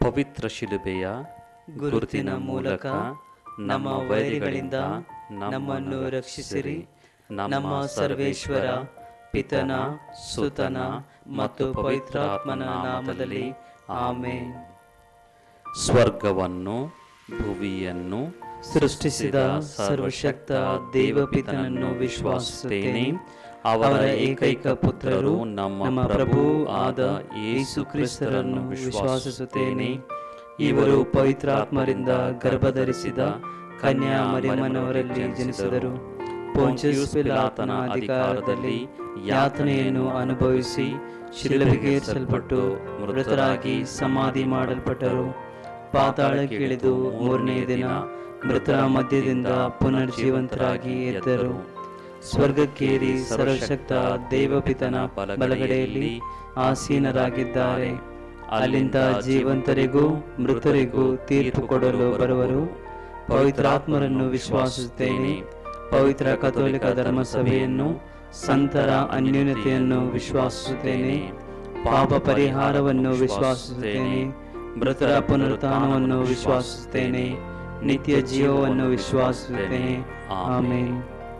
ಪವಿತ್ರ ಶಿಲುಬೆಯ ಗುರುತಿನ ಮೂಲಕ ನಮ್ಮ ವೈರಿಗಳಿಂದ ನಮ್ಮನ್ನು ರಕ್ಷಿಸಿರಿ ನಮ್ಮ ಸರ್ವೇಶ್ವರ ಪಿತನ ಸುತನ ಮತ್ತು ಪವಿತ್ರಾತ್ಮನ ನಾಮದಲ್ಲಿ ಆಮೇನ್ ಸ್ವರ್ಗವನ್ನು ಭುವಿಯನ್ನು ಸೃಷ್ಟಿಸಿದ ಸರ್ವಶಕ್ತ ದೇವಪಿತನನ್ನು ವಿಶ್ವಾಸಿಸುತ್ತೇನೆ ಅವರ ಏಕೈಕ ಪುತ್ರರು ನಮ್ಮ ಪ್ರಭು ಆದ ಯೇಸು ಕ್ರಿಸ್ತರನ್ನು ವಿಶ್ವಾಸಿಸುತ್ತೇನೆ ಇವರು ಪವಿತ್ರಾತ್ಮರಿಂದ ಗರ್ಭಧರಿಸಿದ ಕನ್ಯಾ ಮರಿಯಮ್ಮನವರಲ್ಲಿ ಜನಿಸಿದರು ಪೋಂಚಸ್ ಪಿಲಾತನ ಅಧಿಕಾರದಲ್ಲಿ ಯಾತನೆಯನ್ನು ಅನುಭವಿಸಿ ಶಿಲುಬೆಗೇರಿಸಲ್ಪಟ್ಟು ಮೃತರಾಗಿ ಸಮಾಧಿ ಮಾಡಲ್ಪಟ್ಟರು ಪಾತಾಳಕ್ಕಿಳಿದು ಮೂರನೇ ದಿನ ಮೃತರ ಮಧ್ಯದಿಂದ ಪುನರ್ಜೀವಂತರಾಗಿ ಎದ್ದರು ಸ್ವರ್ಗಕ್ಕೇರಿ ಸರ್ವಶಕ್ತ ದೇವಪಿತನ ಬಲಗಡೆಯಲ್ಲಿ ಆಸೀನರಾಗಿದ್ದಾರೆ ಅಲ್ಲಿಂದ ಜೀವಂತರಿಗೂ ಮೃತರಿಗೂ ತೀರ್ಪು ಕೊಡಲು ಬರುವರು ಪವಿತ್ರಾತ್ಮರನ್ನು ವಿಶ್ವಾಸಿಸುತ್ತೇನೆ ಪವಿತ್ರ ಕಥೋಲಿಕ ಧರ್ಮಸಭೆಯನ್ನು ಸಂತರ ಅನ್ಯೂನ್ಯತೆಯನ್ನು ವಿಶ್ವಾಸಿಸುತ್ತೇನೆ ಪಾಪ ಪರಿಹಾರವನ್ನು ವಿಶ್ವಾಸಿಸುತ್ತೇನೆ ಮೃತರ ಪುನರುತ್ಥಾನವನ್ನು ವಿಶ್ವಾಸಿಸುತ್ತೇನೆ ನಿತ್ಯ ಜೀವವನ್ನು ವಿಶ್ವಾಸಿಸುತ್ತೇನೆ ಆಮೇನ್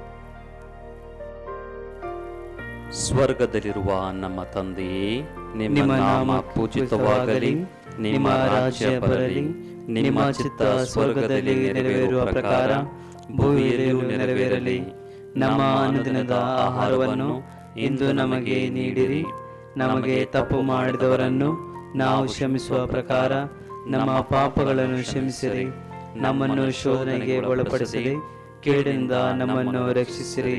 ಸ್ವರ್ಗದಲ್ಲಿರುವ ನಮ್ಮ ತಂದೆಯೇ ನಿಮ್ಮ ನಾಮ ಪೂಜಿತವಾಗಲಿ ನಿಮ್ಮ ರಾಜ್ಯ ಬರಲಿ ನಿಮ್ಮ ಚಿತ್ತ ಸ್ವರ್ಗದಲ್ಲಿ ನೆರವೇರುವ ಪ್ರಕಾರ ಭೂಮಿಯಲ್ಲಿಯೂ ನೆರವೇರಲಿ ನಮ್ಮ ಅನುದಿನದ ಆಹಾರವನ್ನು ಇಂದು ನಮಗೆ ನೀಡಿರಿ ನಮಗೆ ತಪ್ಪು ಮಾಡಿದವರನ್ನು ನಾವು ಕ್ಷಮಿಸುವ ಪ್ರಕಾರ ನಮ್ಮ ಪಾಪಗಳನ್ನು ಕ್ಷಮಿಸಿರಿ ನಮ್ಮನ್ನು ಶೋಧನೆಗೆ ಒಳಪಡಿಸಿರಿ ಕೇಡಿನಿಂದ ನಮ್ಮನ್ನು ರಕ್ಷಿಸಿರಿ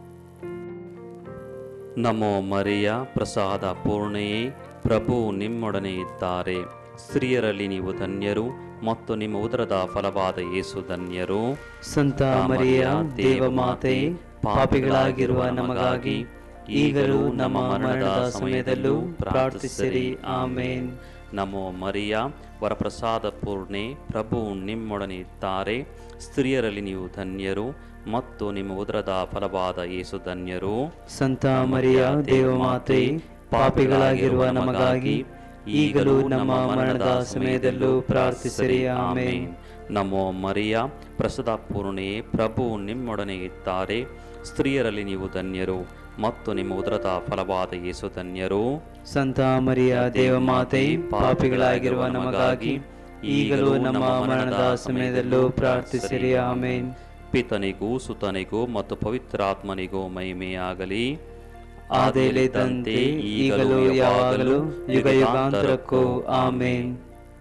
ನಮೋ ಮರಿಯ ಪ್ರಸಾದ ಪೂರ್ಣೆಯೇ ಪ್ರಭು ನಿಮ್ಮೊಡನೆ ಇದ್ದಾರೆ ಸ್ತ್ರೀಯರಲ್ಲಿ ನೀವು ಧನ್ಯರು ಮತ್ತು ನಿಮ್ಮ ಉದರದ ಫಲವಾದ ಯೇಸು ಧನ್ಯರು ಸಂತ ಮರಿಯ ದೇವಮಾತೆ ಪಾಪಿಗಳಾಗಿರುವ ನಮಗಾಗಿ ಈಗಲೂ ನಮ್ಮ ಮರಣದ ಸಮಯದಲ್ಲೂ ಪ್ರಾರ್ಥಿಸಿರಿ ಆಮೇನ್ ನಮೋ ಮರಿಯ ವರಪ್ರಸಾದ ಪೂರ್ಣೆ ಪ್ರಭು ನಿಮ್ಮೊಡನೆ ಇದ್ದಾರೆ ಸ್ತ್ರೀಯರಲ್ಲಿ ನೀವು ಧನ್ಯರು ಮತ್ತು ನಿಮ್ಮ ಉದರದ ಫಲವಾದ ಯೇಸು ಧನ್ಯರು ಸಂತ ಮರಿಯ ದೇವಮಾತೆ ಪಾಪಿಗಳಾಗಿರುವ ನಮಗಾಗಿ ಈಗಲೂ ನಮ್ಮ ಮರಣದ ಸಮಯದಲ್ಲೂ ಪ್ರಾರ್ಥಿಸಿರಿ ಆಮೇನ್ ನಮೋ ಮರಿಯ ಪ್ರಸದ ಪೂರ್ಣೆ ಪ್ರಭು ನಿಮ್ಮೊಡನೆ ಇದ್ದಾರೆ ಸ್ತ್ರೀಯರಲ್ಲಿ ನೀವು ಧನ್ಯರು ಮತ್ತು ನಿಮ್ಮ ಉದರದ ಫಲವಾದ ಯೇಸು ಧನ್ಯರು ಸಂತ ಮರಿಯ ದೇವಮಾತೆ ಪಾಪಿಗಳಾಗಿರುವ ನಮಗಾಗಿ ಈಗಲೂ ನಮ್ಮ ಮರಣದ ಸಮಯದಲ್ಲೂ ಪ್ರಾರ್ಥಿಸಿರಿ ಆಮೇನ್ ಪಿತನಿಗೂ ಸುತನಿಗೂ ಮತ್ತು ಪವಿತ್ರಾತ್ಮನಿಗೂ ಮಹಿಮೆಯಾಗಲಿ ಆದೇಲಿದ್ದಂತೆ ಈಗಲೂ ಯಾವಾಗಲೂ ಯುಗ ಯುಗಾಂತರಕ್ಕೂ ಆಮೇನ್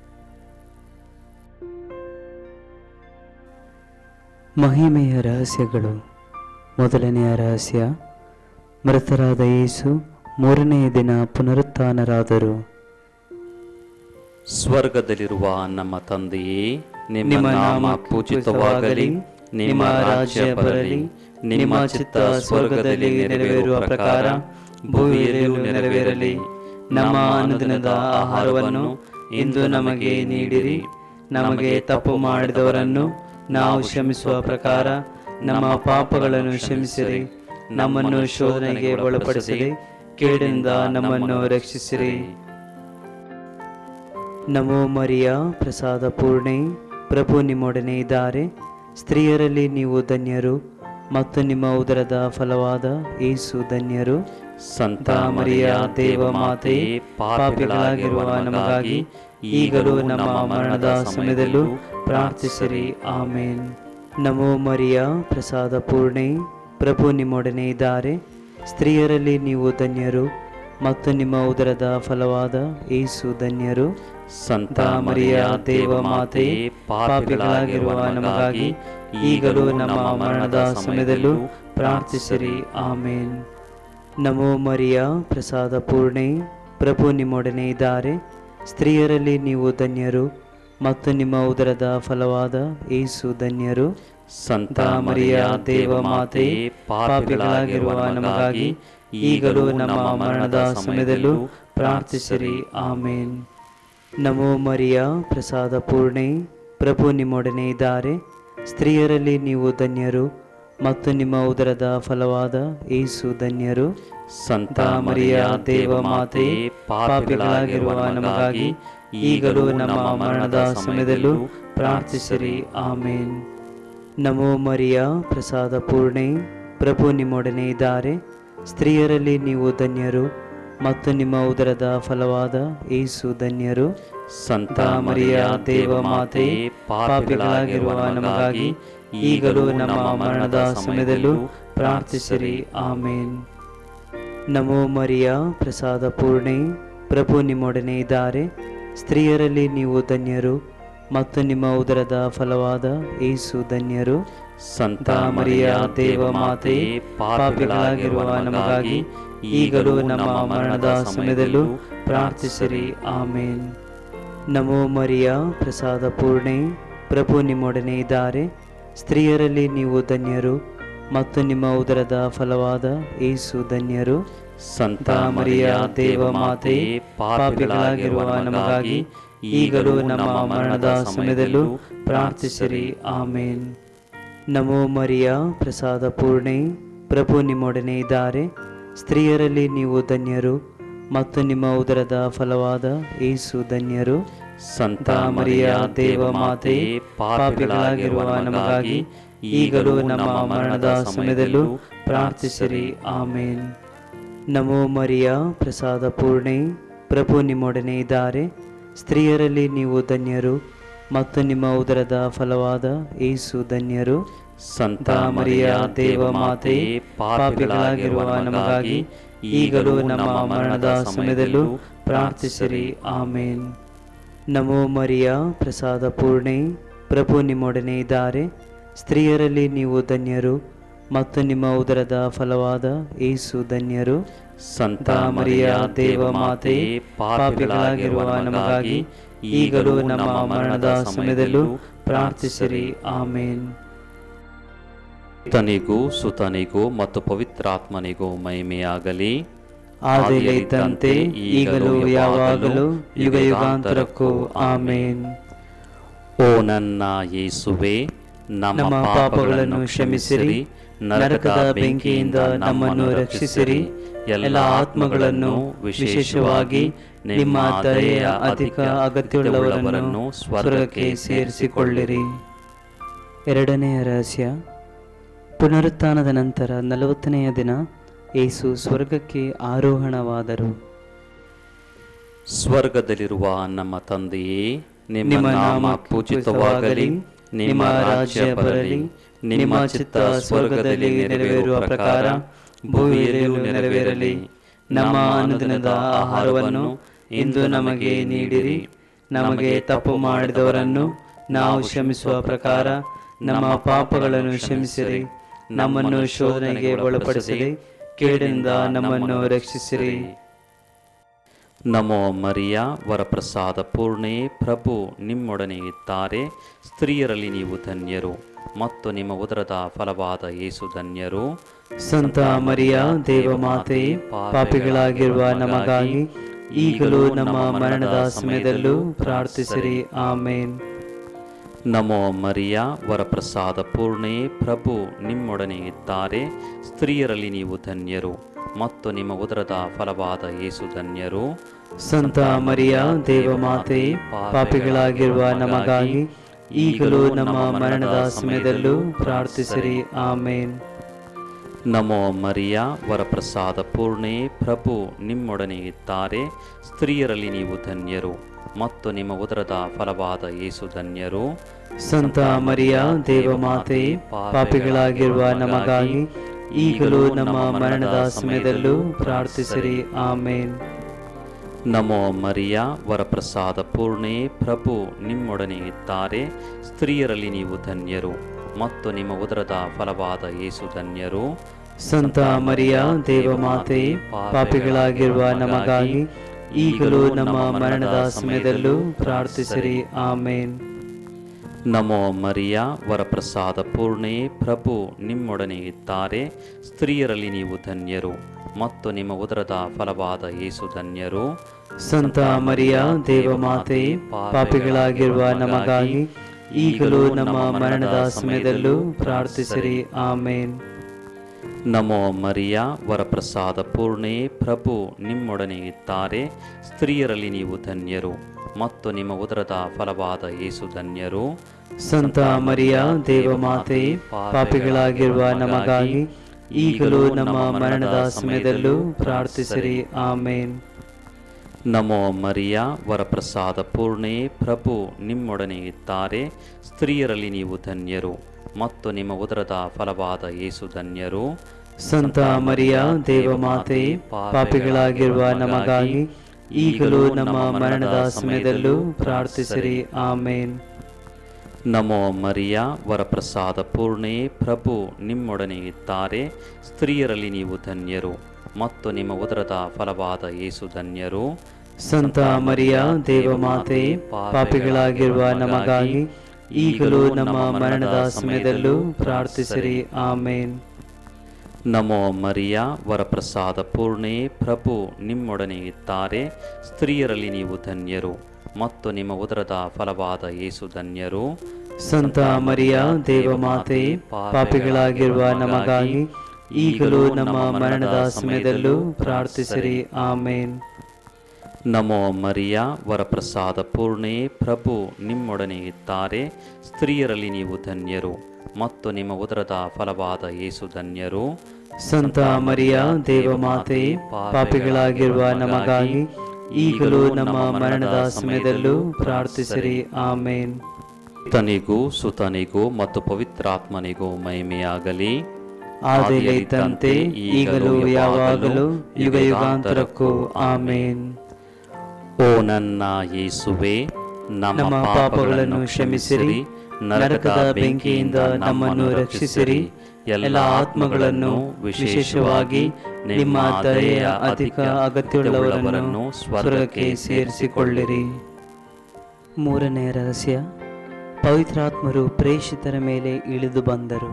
ಮಹಿಮೆಯ ರಹಸ್ಯಗಳು ಮೊದಲನೆಯ ರಹಸ್ಯ ಮೃತರಾದ ಯೇಸು ಮೂರನೆಯ ದಿನ ಪುನರುತ್ಥಾನರಾದರು ಸ್ವರ್ಗದಲ್ಲಿರುವ ನಮ್ಮ ತಂದೆಯೇ ನಿಮ್ಮ ನಾಮ ಪೂಜಿತವಾಗಲಿ ನಿಮ್ಮ ರಾಜ್ಯ ಬರಲಿ ನಿಮ್ಮ ಚಿತ್ತ ಸ್ವರ್ಗದಲ್ಲಿ ನೆರವೇರುವ ಪ್ರಕಾರ ಭೂಮಿಯಲ್ಲಿಯೂ ನೆರವೇರಲಿ ನಮ್ಮ ಅನುದಿನದ ಆಹಾರವನ್ನು ಇಂದು ನಮಗೆ ನೀಡಿರಿ ನಮಗೆ ತಪ್ಪು ಮಾಡಿದವರನ್ನು ನಾವು ಕ್ಷಮಿಸುವ ಪ್ರಕಾರ ನಮ್ಮ ಪಾಪಗಳನ್ನು ಕ್ಷಮಿಸಿರಿ ನಮ್ಮನ್ನು ಶೋಧನೆಗೆ ಒಳಪಡಿಸಿರಿ ಕೇಡಿನಿಂದ ನಮ್ಮನ್ನು ರಕ್ಷಿಸಿರಿ ನಮೋ ಮರಿಯ ಪ್ರಸಾದ ಪೂರ್ಣೆ ಪ್ರಭು ನಿಮ್ಮೊಡನೆ ಇದ್ದಾರೆ ಸ್ತ್ರೀಯರಲ್ಲಿ ನೀವು ಧನ್ಯರು ಮತ್ತು ನಿಮ್ಮ ಉದರದ ಫಲವಾದ ಏಸು ಧನ್ಯರು ಸಂತ ಮರಿಯ ದೇವ ಮಾತೆ ಪಾಪಿಗಳಾಗಿರುವ ನಮಗಾಗಿ ಈಗಲೂ ನಮ್ಮ ಮರಣದ ಸಮಯದಲ್ಲೂ ಪ್ರಾರ್ಥಿಸಿರಿ ಆಮೇನ್ ನಮೋ ಮರಿಯ ಪ್ರಸಾದ ಪೂರ್ಣೆ ಪ್ರಭು ನಿಮ್ಮೊಡನೆ ಇದ್ದಾರೆ ಸ್ತ್ರೀಯರಲ್ಲಿ ನೀವು ಧನ್ಯರು ಮತ್ತು ನಿಮ್ಮ ಉದರದ ಫಲವಾದ ಏಸು ಧನ್ಯರು ಸಂತ ಮರಿಯ ದೇವ ಮಾತೆ ಪಾಪಿಗಳಾಗಿರುವ ನಮಗಾಗಿ ಈಗಲೂ ನಮ್ಮ ಮರಣದ ಸಮಯದಲ್ಲೂ ಪ್ರಾರ್ಥಿಸಿರಿ ಆಮೇನ್ ನಮೋ ಮರಿಯ ಪ್ರಸಾದ ಪೂರ್ಣೆ ಪ್ರಭು ನಿಮ್ಮೊಡನೆ ಇದ್ದಾರೆ ಸ್ತ್ರೀಯರಲ್ಲಿ ನೀವು ಧನ್ಯರು ಮತ್ತು ನಿಮ್ಮ ಉದರದ ಫಲವಾದ ಏಸು ಧನ್ಯರು ಸಂತ ಮರಿಯ ದೇವ ಮಾತೆ ಪಾಪಿಗಳಾಗಿರುವ ನಮಗಾಗಿ ಈಗಲೂ ನಮ್ಮ ಮರಣದ ಸಮಯದಲ್ಲೂ ಪ್ರಾರ್ಥಿಸಿರಿ ಆಮೇನ್ ನಮೋ ಮರಿಯ ಪ್ರಸಾದ ಪೂರ್ಣೆ ಪ್ರಭು ನಿಮ್ಮೊಡನೆ ಇದ್ದಾರೆ ಸ್ತ್ರೀಯರಲ್ಲಿ ನೀವು ಧನ್ಯರು ಮತ್ತು ನಿಮ್ಮ ಉದರದ ಫಲವಾದ ಏಸು ಧನ್ಯರು ಸಂತ ಮರಿಯ ದೇವ ಮಾತೆ ಪಾಪಿಗಳಾಗಿರುವ ನಮಗಾಗಿ ಈಗಲೂ ನಮ್ಮ ಮರಣದ ಸಮಯದಲ್ಲೂ ಪ್ರಾರ್ಥಿಸಿರಿ ಆಮೇನ್ ನಮೋ ಮರಿಯ ಪ್ರಸಾದ ಪೂರ್ಣೆ ಪ್ರಭು ನಿಮ್ಮೊಡನೆ ಇದ್ದಾರೆ ಸ್ತ್ರೀಯರಲ್ಲಿ ನೀವು ಧನ್ಯರು ಮತ್ತು ನಿಮ್ಮ ಉದರದ ಫಲವಾದ ಏಸು ಧನ್ಯರು ಸಂತ ಮರಿಯ ದೇವ ಮಾತೆ ಪಾಪಿಗಳಾಗಿರುವ ನಮಗಾಗಿ ಈಗಲೂ ನಮ್ಮ ಮರಣದ ಸಮಯದಲ್ಲೂ ಪ್ರಾರ್ಥಿಸಿರಿ ಆಮೇನ್ ನಮೋ ಮರಿಯ ಪ್ರಸಾದ ಪೂರ್ಣೆ ಪ್ರಭು ನಿಮ್ಮೊಡನೆ ಇದ್ದಾರೆ ಸ್ತ್ರೀಯರಲ್ಲಿ ನೀವು ಧನ್ಯರು ಮತ್ತು ನಿಮ್ಮ ಉದರದ ಫಲವಾದ ಏಸು ಧನ್ಯರು ಸಂತ ಮರಿಯ ದೇವ ಮಾತೆ ಪಾಪಿಗಳಾಗಿರುವ ನಮಗಾಗಿ ಈಗಲೂ ನಮ್ಮ ಮರಣದ ಸಮಯದಲ್ಲೂ ಪ್ರಾರ್ಥಿಸಿರಿ ಆಮೇನ್ ನಮೋ ಮರಿಯ ಪ್ರಸಾದ ಪೂರ್ಣೆ ಪ್ರಭು ನಿಮ್ಮೊಡನೆ ಇದ್ದಾರೆ ಸ್ತ್ರೀಯರಲ್ಲಿ ನೀವು ಧನ್ಯರು ಮತ್ತು ನಿಮ್ಮ ಉದರದ ಫಲವಾದ ಏಸು ಧನ್ಯರು ಸಂತ ಮರಿಯ ದೇವ ಮಾತೆ ಪಾಪಿಗಳಾಗಿರುವ ನಮಗಾಗಿ ಈಗಲೂ ನಮ್ಮ ಮರಣದ ಸಮಯದಲ್ಲೂ ಪ್ರಾರ್ಥಿಸಿರಿ ಆಮೇನ್ ನಮೋ ಮರಿಯ ಪ್ರಸಾದ ಪೂರ್ಣೆ ಪ್ರಭು ನಿಮ್ಮೊಡನೆ ಇದ್ದಾರೆ ಸ್ತ್ರೀಯರಲ್ಲಿ ನೀವು ಧನ್ಯರು ಮತ್ತು ನಿಮ್ಮ ಉದರದ ಫಲವಾದ ಏಸು ಧನ್ಯರು ಸಂತ ಮರಿಯ ದೇವ ಮಾತೆ ಪಾಪಿಗಳಾಗಿರುವ ನಮಗಾಗಿ ಈಗಲೂ ನಮ್ಮ ಮರಣದ ಸಮಯದಲ್ಲೂ ಪ್ರಾರ್ಥಿಸಿರಿ ಆಮೇನ್ ನಮೋ ಮರಿಯ ಪ್ರಸಾದ ಪೂರ್ಣೆ ಪ್ರಭು ನಿಮ್ಮೊಡನೆ ಇದ್ದಾರೆ ಸ್ತ್ರೀಯರಲ್ಲಿ ನೀವು ಧನ್ಯರು ಮತ್ತು ನಿಮ್ಮ ಉದರದ ಫಲವಾದ ಏಸು ಧನ್ಯರು ಸಂತ ಮರಿಯ ದೇವ ಮಾತೆ ಪಾಪಿಗಳಾಗಿರುವ ನಮಗಾಗಿ ಈಗಲೂ ನಮ್ಮ ಮರಣದ ಸಮಯದಲ್ಲೂ ಪ್ರಾರ್ಥಿಸಿರಿ ಆಮೇನ್ ನಮೋ ಮರಿಯ ಪ್ರಸಾದ ಪೂರ್ಣೆ ಪ್ರಭು ನಿಮ್ಮೊಡನೆ ಇದ್ದಾರೆ ಸ್ತ್ರೀಯರಲ್ಲಿ ನೀವು ಧನ್ಯರು ಮತ್ತು ನಿಮ್ಮ ಉದರದ ಫಲವಾದ ಏಸು ಧನ್ಯರು ಸಂತ ಮರಿಯ ದೇವ ಮಾತೆ ಪಾಪಿಗಳಾಗಿರುವ ನಮಗಾಗಿ ಈಗಲೂ ನಮ್ಮ ಮರಣದ ಸಮಯದಲ್ಲೂ ಪ್ರಾರ್ಥಿಸಿರಿ ಆಮೇನ್ ತನಿಗೂ ಸುತನಿಗೂ ಮತ್ತು ಪವಿತ್ರಾತ್ಮನಿಗೂ ಮಹಿಮೆಯಾಗಲಿ ಆದಿಯಲ್ಲಿ ಇದ್ದಂತೆ ಈಗಲೂ ಯಾವಾಗಲೂ ಯುಗ ಯುಗಾಂತರಕ್ಕೂ ಆಮೇನ್ ಓ ನನ್ನ ಯೇಸುವೆ ನಮ್ಮ ನಮ್ಮ ಪಾಪಗಳನ್ನು ಕ್ಷಮಿಸಿರಿ ನರಕದ ಬೆಂಕಿಯಿಂದ ನಮ್ಮನ್ನು ರಕ್ಷಿಸಿರಿ ಎಲ್ಲ ಆತ್ಮಗಳನ್ನು ವಿಶೇಷವಾಗಿ ನಿಮ್ಮ ದಯೆಯ ಅಧಿಕ ಅಗತ್ಯವುಳ್ಳವರನ್ನು ಸ್ವರ್ಗಕ್ಕೆ ಸೇರಿಸಿಕೊಳ್ಳಿರಿ ಎರಡನೆಯ ರಹಸ್ಯ ಪುನರುತ್ಥಾನದ ನಂತರ ನಲವತ್ತನೆಯ ದಿನ ಏಸು ಸ್ವರ್ಗಕ್ಕೆ ಆರೋಹಣವಾದರು ಸ್ವರ್ಗದಲ್ಲಿರುವ ನಮ್ಮ ತಂದೆಯೇ ನಿಮ್ಮ ನಿಮ್ಮ ನಾಮ ನಾಮ ಪೂಜಿತವಾಗಲಿ ನಿಮ್ಮ ರಾಜ್ಯ ಬರಲಿ ನಿಮ್ಮ ಚಿತ್ತ ಸ್ವರ್ಗದಲ್ಲಿ ನೆರವೇರುವ ಪ್ರಕಾರ ಭೂಮಿಯಲ್ಲಿಯೂ ನೆರವೇರಲಿ ನಮ್ಮ ಅನುದಿನದ ಆಹಾರವನ್ನು ಇಂದು ನಮಗೆ ನೀಡಿರಿ ನಮಗೆ ತಪ್ಪು ಮಾಡಿದವರನ್ನು ನಾವು ಕ್ಷಮಿಸುವ ಪ್ರಕಾರ ನಮ್ಮ ಪಾಪಗಳನ್ನು ಕ್ಷಮಿಸಿರಿ ನಮ್ಮನ್ನು ಶೋಧನೆಗೆ ಒಳಪಡಿಸಿರಿ ಕೇಡಿನಿಂದ ನಮ್ಮನ್ನು ರಕ್ಷಿಸಿರಿ ನಮೋ ಮರಿಯ ವರಪ್ರಸಾದ ಪೂರ್ಣೆ ಪ್ರಭು ನಿಮ್ಮೊಡನೆ ಇದ್ದಾರೆ ಸ್ತ್ರೀಯರಲ್ಲಿ ನೀವು ಧನ್ಯರು ಮತ್ತು ನಿಮ್ಮ ಉದರದ ಫಲವಾದ ಯೇಸು ಧನ್ಯರು ಸಂತ ಮರಿಯ ದೇವಮಾತೆ ಪಾಪಿಗಳಾಗಿರುವ ನಮಗಾಗಿ ಈಗಲೂ ನಮ್ಮ ಮರಣದ ಸಮಯದಲ್ಲೂ ಪ್ರಾರ್ಥಿಸಿರಿ ಆಮೇನ್ ನಮೋ ಮರಿಯ ವರಪ್ರಸಾದ ಪೂರ್ಣೆ ಪ್ರಭು ನಿಮ್ಮೊಡನೆ ಇದ್ದಾರೆ ಸ್ತ್ರೀಯರಲ್ಲಿ ನೀವು ಧನ್ಯರು ಮತ್ತು ನಿಮ್ಮ ಉದರದ ಫಲವಾದ ಯೇಸು ಧನ್ಯರು ಸಂತ ಮರಿಯ ದೇವಮಾತೆ ಪಾಪಿಗಳಾಗಿರುವ ನಮಗಾಗಿ ಈಗಲೂ ನಮ್ಮ ಮರಣದ ಸಮಯದಲ್ಲೂ ಪ್ರಾರ್ಥಿಸಿರಿ ಆಮೇನ್ ನಮೋ ಮರಿಯ ವರಪ್ರಸಾದ ಪೂರ್ಣೆ ಪ್ರಭು ನಿಮ್ಮೊಡನೆ ಇದ್ದಾರೆ ಸ್ತ್ರೀಯರಲ್ಲಿ ನೀವು ಧನ್ಯರು ಮತ್ತು ನಿಮ್ಮ ಉದರದ ಫಲವಾದ ಯೇಸು ಧನ್ಯರು ಸಂತ ಮರಿಯ ದೇವಮಾತೆ ಪಾಪಿಗಳಾಗಿರುವ ನಮಗಾಗಿ ಈಗಲೂ ನಮ್ಮ ಮರಣದ ಸಮಯದಲ್ಲೂ ಪ್ರಾರ್ಥಿಸಿರಿ ಆಮೇನ್ ನಮೋ ಮರಿಯ ವರಪ್ರಸಾದ ಪೂರ್ಣೆ ಪ್ರಭು ನಿಮ್ಮೊಡನೆ ಇದ್ದಾರೆ ಸ್ತ್ರೀಯರಲ್ಲಿ ನೀವು ಧನ್ಯರು ಮತ್ತು ನಿಮ್ಮ ಉದರದ ಫಲವಾದ ಯೇಸು ಧನ್ಯರು ಸಂತ ಮರಿಯ ದೇವಮಾತೆ ಪಾಪಿಗಳಾಗಿರುವ ನಮಗಾಗಿ ಈಗಲೂ ನಮ್ಮ ಮರಣದ ಸಮಯದಲ್ಲೂ ಪ್ರಾರ್ಥಿಸಿರಿ ಆಮೇನ್ ನಮೋ ಮರಿಯ ವರಪ್ರಸಾದ ಪೂರ್ಣೆ ಪ್ರಭು ನಿಮ್ಮೊಡನೆ ಇದ್ದಾರೆ ಸ್ತ್ರೀಯರಲ್ಲಿ ನೀವು ಧನ್ಯರು ಮತ್ತು ನಿಮ್ಮ ಉದರದ ಫಲವಾದ ಯೇಸು ಧನ್ಯರು ಸಂತ ಮರಿಯ ದೇವಮಾತೆ ಪಾಪಿಗಳಾಗಿರುವ ನಮಗಾಗಿ ಈಗಲೂ ನಮ್ಮ ಮರಣದ ಸಮಯದಲ್ಲೂ ಪ್ರಾರ್ಥಿಸಿರಿ ಆಮೇನ್ ನಮೋ ಮರಿಯ ವರಪ್ರಸಾದ ಪೂರ್ಣೆ ಪ್ರಭು ನಿಮ್ಮೊಡನೆ ಇದ್ದಾರೆ ಸ್ತ್ರೀಯರಲ್ಲಿ ನೀವು ಧನ್ಯರು ಮತ್ತು ನಿಮ್ಮ ಉದರದ ಫಲವಾದ ಯೇಸು ಧನ್ಯರು ಸಂತ ಮರಿಯ ದೇವಮಾತೆ ಪಾಪಿಗಳಾಗಿರುವ ನಮಗಾಗಿ ಈಗಲೂ ನಮ್ಮ ಮರಣದ ಸಮಯದಲ್ಲೂ ಪ್ರಾರ್ಥಿಸಿರಿ ಆಮೇನ್ ನಮೋ ಮರಿಯ ವರಪ್ರಸಾದ ಪೂರ್ಣೆ ಪ್ರಭು ನಿಮ್ಮೊಡನೆ ಇದ್ದಾರೆ ಸ್ತ್ರೀಯರಲ್ಲಿ ನೀವು ಧನ್ಯರು ಮತ್ತು ನಿಮ್ಮ ಉದರದ ಫಲವಾದ ಯೇಸು ಧನ್ಯರು ಸಂತ ಮರಿಯ ದೇವಮಾತೆ ಪಾಪಿಗಳಾಗಿರುವ ನಮಗಾಗಿ ಈಗಲೂ ನಮ್ಮ ಮರಣದ ಸಮಯದಲ್ಲೂ ಪ್ರಾರ್ಥಿಸಿರಿ ಆಮೇನ್ ನಮೋ ಮರಿಯ ವರಪ್ರಸಾದ ಪೂರ್ಣೆ ಪ್ರಭು ನಿಮ್ಮೊಡನೆ ಇದ್ದಾರೆ ಸ್ತ್ರೀಯರಲ್ಲಿ ನೀವು ಧನ್ಯರು ಮತ್ತು ನಿಮ್ಮ ಉದರದ ಫಲವಾದ ಯೇಸು ಧನ್ಯರು ಸಂತ ಮರಿಯ ದೇವಮಾತೆ ಪಾಪಿಗಳಾಗಿರುವ ನಮಗಾಗಿ ಈಗಲೂ ನಮ್ಮ ಮರಣದ ಸಮಯದಲ್ಲೂ ಪ್ರಾರ್ಥಿಸಿರಿ ಆಮೇನ್ ನಮೋ ಮರಿಯ ವರಪ್ರಸಾದ ಪೂರ್ಣೆ ಪ್ರಭು ನಿಮ್ಮೊಡನೆ ಇದ್ದಾರೆ ಸ್ತ್ರೀಯರಲ್ಲಿ ನೀವು ಧನ್ಯರು ಮತ್ತು ನಿಮ್ಮ ಉದರದ ಫಲವಾದ ಯೇಸು ಧನ್ಯರು ಸಂತ ಮರಿಯ ದೇವಮಾತೆ ಪಾಪಿಗಳಾಗಿರುವ ನಮಗಾಗಿ ಈಗಲೂ ನಮ್ಮ ಮರಣದ ಸಮಯದಲ್ಲೂ ಪ್ರಾರ್ಥಿಸಿರಿ ಆಮೇನ್ ನಮೋ ಮರಿಯ ವರಪ್ರಸಾದ ಪೂರ್ಣೆ ಪ್ರಭು ನಿಮ್ಮೊಡನೆ ಇದ್ದಾರೆ ಸ್ತ್ರೀಯರಲ್ಲಿ ನೀವು ಧನ್ಯರು ಮತ್ತು ನಿಮ್ಮ ಉದರದ ಫಲವಾದ ಯೇಸು ಧನ್ಯರು ಸಂತ ಮರಿಯ ದೇವಮಾತೆ ಪಾಪಿಗಳಾಗಿರುವ ನಮಗಾಗಿ ಈಗಲೂ ನಮ್ಮ ಮರಣದ ಸಮಯದಲ್ಲೂ ಪ್ರಾರ್ಥಿಸಿರಿ ಆಮೇನ್ ತನಿಗೂ ಸುತನಿಗೂ ಮತ್ತು ಪವಿತ್ರಾತ್ಮನಿಗೂ ಮಹಿಮೆಯಾಗಲಿ ಆದಿಯಲ್ಲಿ ಇದ್ದಂತೆ ಈಗಲೂ ಯಾವಾಗಲೂ ಯುಗ ಯುಗಾಂತರಕ್ಕೂ ಆಮೇನ್ ಓ ನನ್ನ ಯೇಸುವೆ ನಮ್ಮ ನಮ್ಮ ಪಾಪಗಳನ್ನು ಕ್ಷಮಿಸಿರಿ ನರಕದ ಬೆಂಕಿಯಿಂದ ನಮ್ಮನ್ನು ರಕ್ಷಿಸಿರಿ ಎಲ್ಲ ಆತ್ಮಗಳನ್ನು ವಿಶೇಷವಾಗಿ ನಿಮ್ಮ ದಯೆಯ ಅಧಿಕ ಅಗತ್ಯವುಳ್ಳವರನ್ನು ಸ್ವರ್ಗಕ್ಕೆ ಸೇರಿಸಿಕೊಳ್ಳಿರಿ ಮೂರನೇ ರಹಸ್ಯ ಪವಿತ್ರಾತ್ಮರು ಪ್ರೇಷಿತರ ಮೇಲೆ ಇಳಿದು ಬಂದರು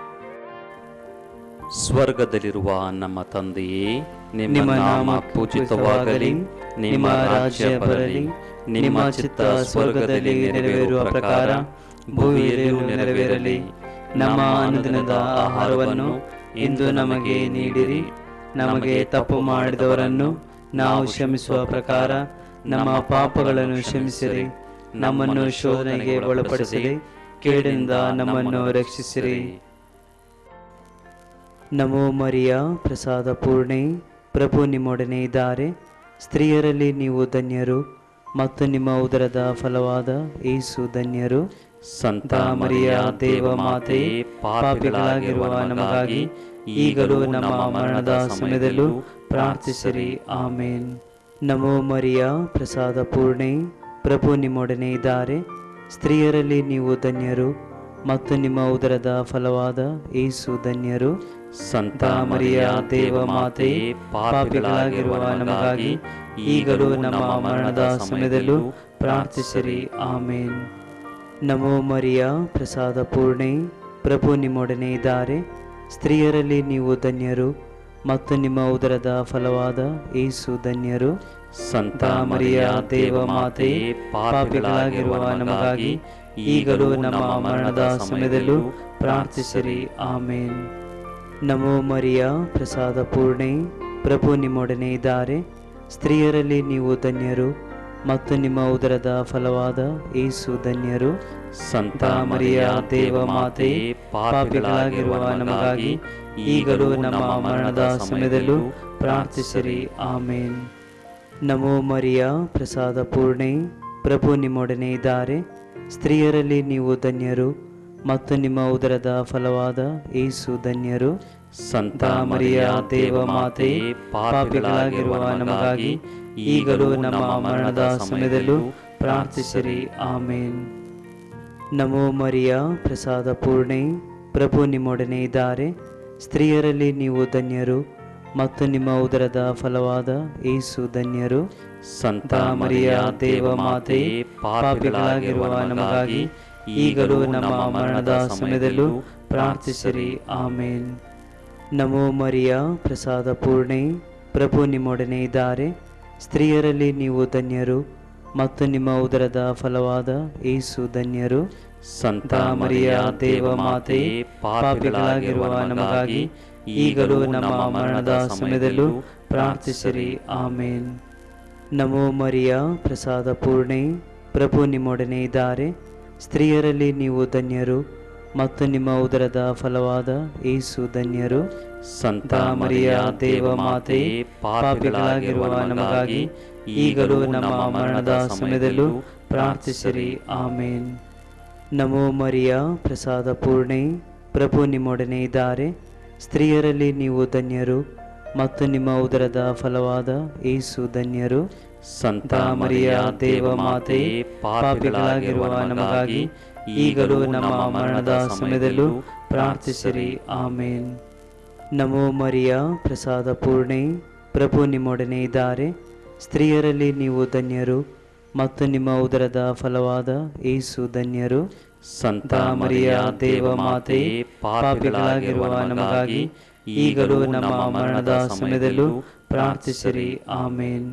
ಸ್ವರ್ಗದಲ್ಲಿರುವ ನಮ್ಮ ತಂದೆಯೇ ನಿಮ್ಮ ನಿಮ್ಮ ನಾಮ ನಾಮ ಪೂಜಿತವಾಗಲಿ ನಿಮ್ಮ ರಾಜ್ಯ ಬರಲಿ ನಿಮ್ಮ ಚಿತ್ತ ಸ್ವರ್ಗದಲ್ಲಿ ನೆರವೇರುವ ಪ್ರಕಾರ ಭೂಮಿಯಲ್ಲಿಯೂ ನೆರವೇರಲಿ ನಮ್ಮ ಅನುದಿನದ ಆಹಾರವನ್ನು ಇಂದು ನಮಗೆ ನೀಡಿರಿ ನಮಗೆ ತಪ್ಪು ಮಾಡಿದವರನ್ನು ನಾವು ಕ್ಷಮಿಸುವ ಪ್ರಕಾರ ನಮ್ಮ ಪಾಪಗಳನ್ನು ಕ್ಷಮಿಸಿರಿ ನಮ್ಮನ್ನು ಶೋಧನೆಗೆ ಒಳಪಡಿಸಿರಿ ಕೇಡಿನಿಂದ ನಮ್ಮನ್ನು ರಕ್ಷಿಸಿರಿ ನಮೋ ಮರಿಯ ಪ್ರಸಾದ ಪೂರ್ಣೆ ಪ್ರಭು ನಿಮ್ಮೊಡನೆ ಇದ್ದಾರೆ ಸ್ತ್ರೀಯರಲ್ಲಿ ನೀವು ಧನ್ಯರು ಮತ್ತು ನಿಮ್ಮ ಉದರದ ಫಲವಾದ ಏಸು ಧನ್ಯರು ಸಂತ ಮರಿಯ ದೇವ ಮಾತೆ ಪಾಪಿಗಳಾಗಿರುವ ನಮಗಾಗಿ ಈಗಲೂ ನಮ್ಮ ಮರಣದ ಸಮಯದಲ್ಲೂ ಪ್ರಾರ್ಥಿಸಿರಿ ಆಮೇನ್ ನಮೋ ಮರಿಯ ಪ್ರಸಾದ ಪೂರ್ಣೆ ಪ್ರಭು ನಿಮ್ಮೊಡನೆ ಇದ್ದಾರೆ ಸ್ತ್ರೀಯರಲ್ಲಿ ನೀವು ಧನ್ಯರು ಮತ್ತು ನಿಮ್ಮ ಉದರದ ಫಲವಾದ ಏಸು ಧನ್ಯರು ಸಂತ ಮರಿಯ ದೇವ ಮಾತೆ ಪಾಪಿಗಳಾಗಿರುವ ನಮಗಾಗಿ ಈಗಲೂ ನಮ್ಮ ಮರಣದ ಸಮಯದಲ್ಲೂ ಪ್ರಾರ್ಥಿಸಿರಿ ಆಮೇನ್ ನಮೋ ಮರಿಯ ಪ್ರಸಾದ ಪೂರ್ಣೆ ಪ್ರಭು ನಿಮ್ಮೊಡನೆ ಇದ್ದಾರೆ ಸ್ತ್ರೀಯರಲ್ಲಿ ನೀವು ಧನ್ಯರು ಮತ್ತು ನಿಮ್ಮ ಉದರದ ಫಲವಾದ ಏಸು ಧನ್ಯರು ಸಂತ ಮರಿಯ ದೇವ ಮಾತೆ ಪಾಪಿಗಳಾಗಿರುವ ನಮಗಾಗಿ ಈಗಲೂ ನಮ್ಮ ಮರಣದ ಸಮಯದಲ್ಲೂ ಪ್ರಾರ್ಥಿಸಿರಿ ಆಮೇನ್ ನಮೋ ಮರಿಯ ಪ್ರಸಾದ ಪೂರ್ಣೆ ಪ್ರಭು ನಿಮ್ಮೊಡನೆ ಇದ್ದಾರೆ ಸ್ತ್ರೀಯರಲ್ಲಿ ನೀವು ಧನ್ಯರು ಮತ್ತು ನಿಮ್ಮ ಉದರದ ಫಲವಾದ ಏಸು ಧನ್ಯರು ಸಂತ ಮರಿಯ ದೇವ ಮಾತೆ ಪಾಪಿಗಳಾಗಿರುವ ನಮಗಾಗಿ ಈಗಲೂ ನಮ್ಮ ಮರಣದ ಸಮಯದಲ್ಲೂ ಪ್ರಾರ್ಥಿಸಿರಿ ಆಮೇನ್ ನಮೋ ಮರಿಯ ಪ್ರಸಾದ ಪೂರ್ಣೆ ಪ್ರಭು ನಿಮ್ಮೊಡನೆ ಇದ್ದಾರೆ ಸ್ತ್ರೀಯರಲ್ಲಿ ನೀವು ಧನ್ಯರು ಮತ್ತು ನಿಮ್ಮ ಉದರದ ಫಲವಾದ ಏಸು ಧನ್ಯರು ಸಂತ ಮರಿಯ ದೇವ ಮಾತೆ ಪಾಪಿಗಳಾಗಿರುವ ನಮಗಾಗಿ ಈಗಲೂ ನಮ್ಮ ಮರಣದ ಸಮಯದಲ್ಲೂ ಪ್ರಾರ್ಥಿಸಿರಿ ಆಮೇನ್ ನಮೋ ಮರಿಯ ಪ್ರಸಾದ ಪೂರ್ಣೆ ಪ್ರಭು ನಿಮ್ಮೊಡನೆ ಇದ್ದಾರೆ ಸ್ತ್ರೀಯರಲ್ಲಿ ನೀವು ಧನ್ಯರು ಮತ್ತು ನಿಮ್ಮ ಉದರದ ಫಲವಾದ ಏಸು ಧನ್ಯರು ಸಂತ ಮರಿಯ ದೇವ ಮಾತೆ ಪಾಪಿಗಳಾಗಿರುವ ನಮಗಾಗಿ ಈಗಲೂ ನಮ್ಮ ಮರಣದ ಸಮಯದಲ್ಲೂ ಪ್ರಾರ್ಥಿಸಿರಿ ಆಮೇನ್ ನಮೋ ಮರಿಯ ಪ್ರಸಾದ ಪೂರ್ಣೆ ಪ್ರಭು ನಿಮ್ಮೊಡನೆ ಇದ್ದಾರೆ ಸ್ತ್ರೀಯರಲ್ಲಿ ನೀವು ಧನ್ಯರು ಮತ್ತು ನಿಮ್ಮ ಉದರದ ಫಲವಾದ ಏಸು ಧನ್ಯರು ಸಂತ ಮರಿಯ ದೇವ ಮಾತೆ ಪಾಪಿಗಳಾಗಿರುವ ನಮಗಾಗಿ ಈಗಲೂ ನಮ್ಮ ಮರಣದ ಸಮಯದಲ್ಲೂ ಪ್ರಾರ್ಥಿಸಿರಿ ಆಮೇನ್ ನಮೋ ಮರಿಯ ಪ್ರಸಾದ ಪೂರ್ಣೆ ಪ್ರಭು ನಿಮ್ಮೊಡನೆ ಇದ್ದಾರೆ ಸ್ತ್ರೀಯರಲ್ಲಿ ನೀವು ಧನ್ಯರು ಮತ್ತು ನಿಮ್ಮ ಉದರದ ಫಲವಾದ ಏಸು ಧನ್ಯರು ಸಂತ ಮರಿಯ ದೇವ ಮಾತೆ ಪಾಪಿಗಳಾಗಿರುವ ನಮಗಾಗಿ ಈಗಲೂ ನಮ್ಮ ಮರಣದ ಸಮಯದಲ್ಲೂ ಪ್ರಾರ್ಥಿಸಿರಿ ಆಮೇನ್ ನಮೋ ಮರಿಯ ಪ್ರಸಾದ ಪೂರ್ಣೆ ಪ್ರಭು ನಿಮ್ಮೊಡನೆ ಇದ್ದಾರೆ ಸ್ತ್ರೀಯರಲ್ಲಿ ನೀವು ಧನ್ಯರು ಮತ್ತು ನಿಮ್ಮ ಉದರದ ಫಲವಾದ ಏಸು ಧನ್ಯರು ಸಂತ ಮರಿಯ ದೇವ ಮಾತೆ ಪಾಪಿಗಳಾಗಿರುವ ನಮಗಾಗಿ ಈಗಲೂ ನಮ್ಮ ಮರಣದ ಸಮಯದಲ್ಲೂ ಪ್ರಾರ್ಥಿಸಿರಿ ಆಮೇನ್ ನಮೋ ಮರಿಯ ಪ್ರಸಾದ ಪೂರ್ಣೆ ಪ್ರಭು ನಿಮ್ಮೊಡನೆ ಇದ್ದಾರೆ ಸ್ತ್ರೀಯರಲ್ಲಿ ನೀವು ಧನ್ಯರು ಮತ್ತು ನಿಮ್ಮ ಉದರದ ಫಲವಾದ ಏಸು ಧನ್ಯರು ಸಂತ ಮರಿಯ ದೇವ ಮಾತೆ ಪಾಪಿಗಳಾಗಿರುವ ನಮಗಾಗಿ ಈಗಲೂ ನಮ್ಮ ಮರಣದ ಸಮಯದಲ್ಲೂ ಪ್ರಾರ್ಥಿಸಿರಿ ಆಮೇನ್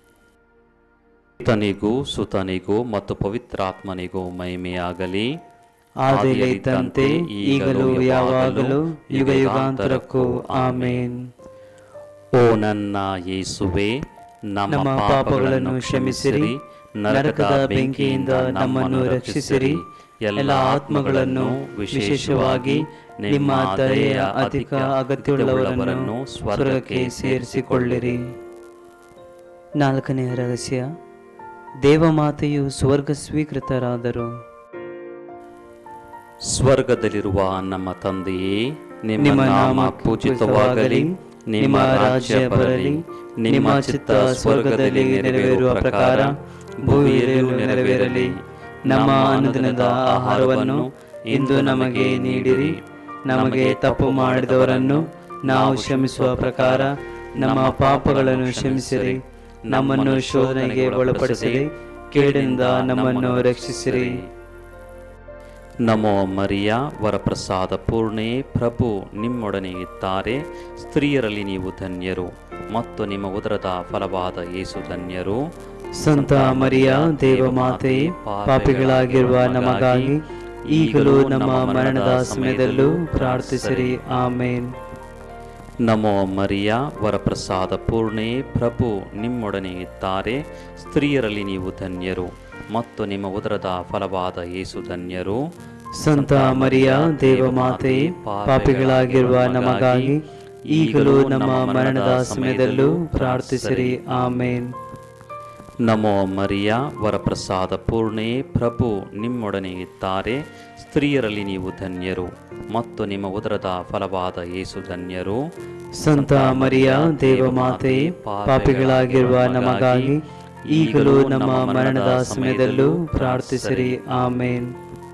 ತನಿಗೂ ಸುತನಿಗೂ ಮತ್ತು ಪವಿತ್ರಾತ್ಮನಿಗೂ ಮಹಿಮೆಯಾಗಲಿ ಆದಿಯಲ್ಲಿ ಇದ್ದಂತೆ ಈಗಲೂ ಯಾವಾಗಲೂ ಯುಗ ಯುಗಾಂತರಕ್ಕೂ ಆಮೇನ್ ಓ ನನ್ನ ಯೇಸುವೆ ನಮ್ಮ ನಮ್ಮ ಪಾಪಗಳನ್ನು ಕ್ಷಮಿಸಿರಿ ನರಕದ ಬೆಂಕಿಯಿಂದ ನಮ್ಮನ್ನು ರಕ್ಷಿಸಿರಿ ಎಲ್ಲ ಆತ್ಮಗಳನ್ನು ವಿಶೇಷವಾಗಿ ನಿಮ್ಮ ದಯೆಯ ಅಧಿಕ ಅಗತ್ಯವುಳ್ಳವರನ್ನು ಸ್ವರ್ಗಕ್ಕೆ ಸೇರಿಸಿಕೊಳ್ಳಿರಿ ನಾಲ್ಕನೆಯ ರಹಸ್ಯ ದೇವಮಾತೆಯು ಸ್ವರ್ಗ ಸ್ವೀಕೃತರಾದರು ಸ್ವರ್ಗದಲ್ಲಿರುವ ನಮ್ಮ ತಂದೆಯೇ ನಿಮ್ಮ ನಿಮ್ಮ ನಾಮ ನಾಮ ಪೂಜಿತವಾಗಲಿ ನಿಮ್ಮ ರಾಜ್ಯ ಬರಲಿ ನಿಮ್ಮ ಚಿತ್ತ ಸ್ವರ್ಗದಲ್ಲಿ ನೆರವೇರುವ ಪ್ರಕಾರ ಭೂಮಿಯಲ್ಲೂ ನೆರವೇರಲಿ ನಮ್ಮ ಅನುದಿನದ ಆಹಾರವನ್ನು ಇಂದು ನಮಗೆ ನೀಡಿರಿ ನಮಗೆ ತಪ್ಪು ಮಾಡಿದವರನ್ನು ನಾವು ಕ್ಷಮಿಸುವ ಪ್ರಕಾರ ನಮ್ಮ ಪಾಪಗಳನ್ನು ಕ್ಷಮಿಸಿರಿ ನಮ್ಮನ್ನು ಶೋಧನೆಗೆ ಒಳಪಡಿಸಿರಿ ಕೇಡಿನಿಂದ ನಮ್ಮನ್ನು ರಕ್ಷಿಸಿರಿ ನಮೋ ಮರಿಯ ವರಪ್ರಸಾದ ಪೂರ್ಣೆ ಪ್ರಭು ನಿಮ್ಮೊಡನೆ ಇದ್ದಾರೆ ಸ್ತ್ರೀಯರಲ್ಲಿ ನೀವು ಧನ್ಯರು ಮತ್ತು ನಿಮ್ಮ ಉದರದ ಫಲವಾದ ಯೇಸು ಧನ್ಯರು ಸಂತ ಮರಿಯ ದೇವಮಾತೆ ಪಾಪಿಗಳಾಗಿರುವ ನಮಗಾಗಿ ಈಗಲೂ ನಮ್ಮ ಮರಣದ ಸಮಯದಲ್ಲೂ ಪ್ರಾರ್ಥಿಸಿರಿ ಆಮೇನ್ ನಮೋ ಮರಿಯ ವರಪ್ರಸಾದ ಪೂರ್ಣೆ ಪ್ರಭು ನಿಮ್ಮೊಡನೆ ಇದ್ದಾರೆ ಸ್ತ್ರೀಯರಲ್ಲಿ ನೀವು ಧನ್ಯರು ಮತ್ತು ನಿಮ್ಮ ಉದರದ ಫಲವಾದ ಯೇಸು ಧನ್ಯರು ಸಂತ ಮರಿಯ ದೇವಮಾತೆ ಪಾಪಿಗಳಾಗಿರುವ ನಮಗಾಗಿ ಈಗಲೂ ನಮ್ಮ ಮರಣದ ಸಮಯದಲ್ಲೂ ಪ್ರಾರ್ಥಿಸಿರಿ ಆಮೇನ್ ನಮೋ ಮರಿಯ ವರಪ್ರಸಾದ ಪೂರ್ಣೆ ಪ್ರಭು ನಿಮ್ಮೊಡನೆ ಇದ್ದಾರೆ ಸ್ತ್ರೀಯರಲ್ಲಿ ನೀವು ಧನ್ಯರು ಮತ್ತು ನಿಮ್ಮ ಉದರದ ಫಲವಾದ ಯೇಸು ಧನ್ಯರು ಸಂತ ಮರಿಯ ದೇವಮಾತೆ ಪಾಪಿಗಳಾಗಿರುವ ನಮಗಾಗಿ ಈಗಲೂ ನಮ್ಮ ಮರಣದ ಸಮಯದಲ್ಲೂ ಪ್ರಾರ್ಥಿಸಿರಿ ಆಮೇನ್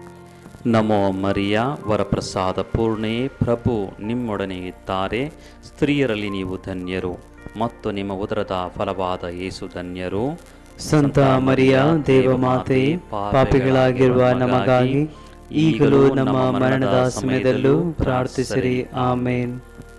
ನಮೋ ಮರಿಯ ವರಪ್ರಸಾದ ಪೂರ್ಣೆ ಪ್ರಭು ನಿಮ್ಮೊಡನೆ ಇದ್ದಾರೆ ಸ್ತ್ರೀಯರಲ್ಲಿ ನೀವು ಧನ್ಯರು ಮತ್ತು ನಿಮ್ಮ ಉದರದ ಫಲವಾದ ಯೇಸು ಧನ್ಯರು ಸಂತ ಮರಿಯ ದೇವಮಾತೆ ಪಾಪಿಗಳಾಗಿರುವ ನಮಗಾಗಿ ಈಗಲೂ ನಮ್ಮ ಮರಣದ ಸಮಯದಲ್ಲೂ ಪ್ರಾರ್ಥಿಸಿರಿ ಆಮೇನ್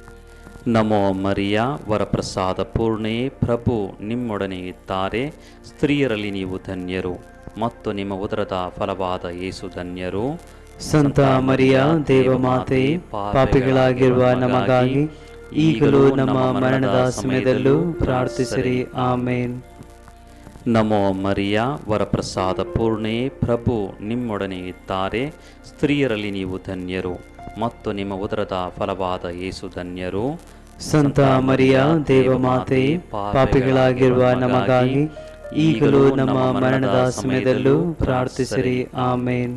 ನಮೋ ಮರಿಯ ವರಪ್ರಸಾದ ಪೂರ್ಣೆ ಪ್ರಭು ನಿಮ್ಮೊಡನೆ ಇದ್ದಾರೆ ಸ್ತ್ರೀಯರಲ್ಲಿ ನೀವು ಧನ್ಯರು ಮತ್ತು ನಿಮ್ಮ ಉದರದ ಫಲವಾದ ಯೇಸು ಧನ್ಯರು ಸಂತ ಮರಿಯ ದೇವಮಾತೆ ಪಾಪಿಗಳಾಗಿರುವ ನಮಗಾಗಿ ಈಗಲೂ ನಮ್ಮ ಮರಣದ ಸಮಯದಲ್ಲೂ ಪ್ರಾರ್ಥಿಸಿರಿ ಆಮೇನ್ ನಮೋ ಮರಿಯ ವರಪ್ರಸಾದ ಪೂರ್ಣೆ ಪ್ರಭು ನಿಮ್ಮೊಡನೆ ಇದ್ದಾರೆ ಸ್ತ್ರೀಯರಲ್ಲಿ ನೀವು ಧನ್ಯರು ಮತ್ತು ನಿಮ್ಮ ಉದರದ ಫಲವಾದ ಯೇಸು ಧನ್ಯರು ಸಂತ ಮರಿಯ ದೇವಮಾತೆ ಪಾಪಿಗಳಾಗಿರುವ ನಮಗಾಗಿ ಈಗಲೂ ನಮ್ಮ ಮರಣದ ಸಮಯದಲ್ಲೂ ಪ್ರಾರ್ಥಿಸಿರಿ ಆಮೇನ್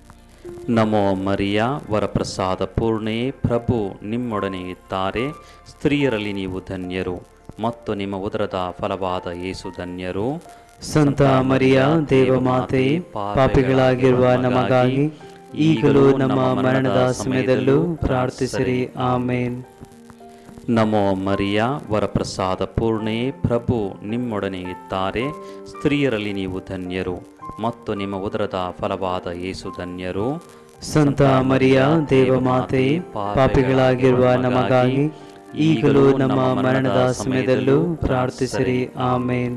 ನಮೋ ಮರಿಯ ವರಪ್ರಸಾದ ಪೂರ್ಣೆ ಪ್ರಭು ನಿಮ್ಮೊಡನೆ ಇದ್ದಾರೆ ಸ್ತ್ರೀಯರಲ್ಲಿ ನೀವು ಧನ್ಯರು ಮತ್ತು ನಿಮ್ಮ ಉದರದ ಫಲವಾದ ಯೇಸು ಧನ್ಯರು ಸಂತ ಮರಿಯ ದೇವಮಾತೆ ಪಾಪಿಗಳಾಗಿರುವ ನಮಗಾಗಿ ಈಗಲೂ ನಮ್ಮ ಮರಣದ ಸಮಯದಲ್ಲೂ ಪ್ರಾರ್ಥಿಸಿರಿ ಆಮೇನ್ ನಮೋ ಮರಿಯ ವರಪ್ರಸಾದ ಪೂರ್ಣೆ ಪ್ರಭು ನಿಮ್ಮೊಡನೆ ಇದ್ದಾರೆ ಸ್ತ್ರೀಯರಲ್ಲಿ ನೀವು ಧನ್ಯರು ಮತ್ತು ನಿಮ್ಮ ಉದರದ ಫಲವಾದ ಯೇಸು ಧನ್ಯರು ಸಂತ ಮರಿಯ ದೇವಮಾತೆ ಪಾಪಿಗಳಾಗಿರುವ ನಮಗಾಗಿ ಈಗಲೂ ನಮ್ಮ ಮರಣದ ಸಮಯದಲ್ಲೂ ಪ್ರಾರ್ಥಿಸಿರಿ ಆಮೇನ್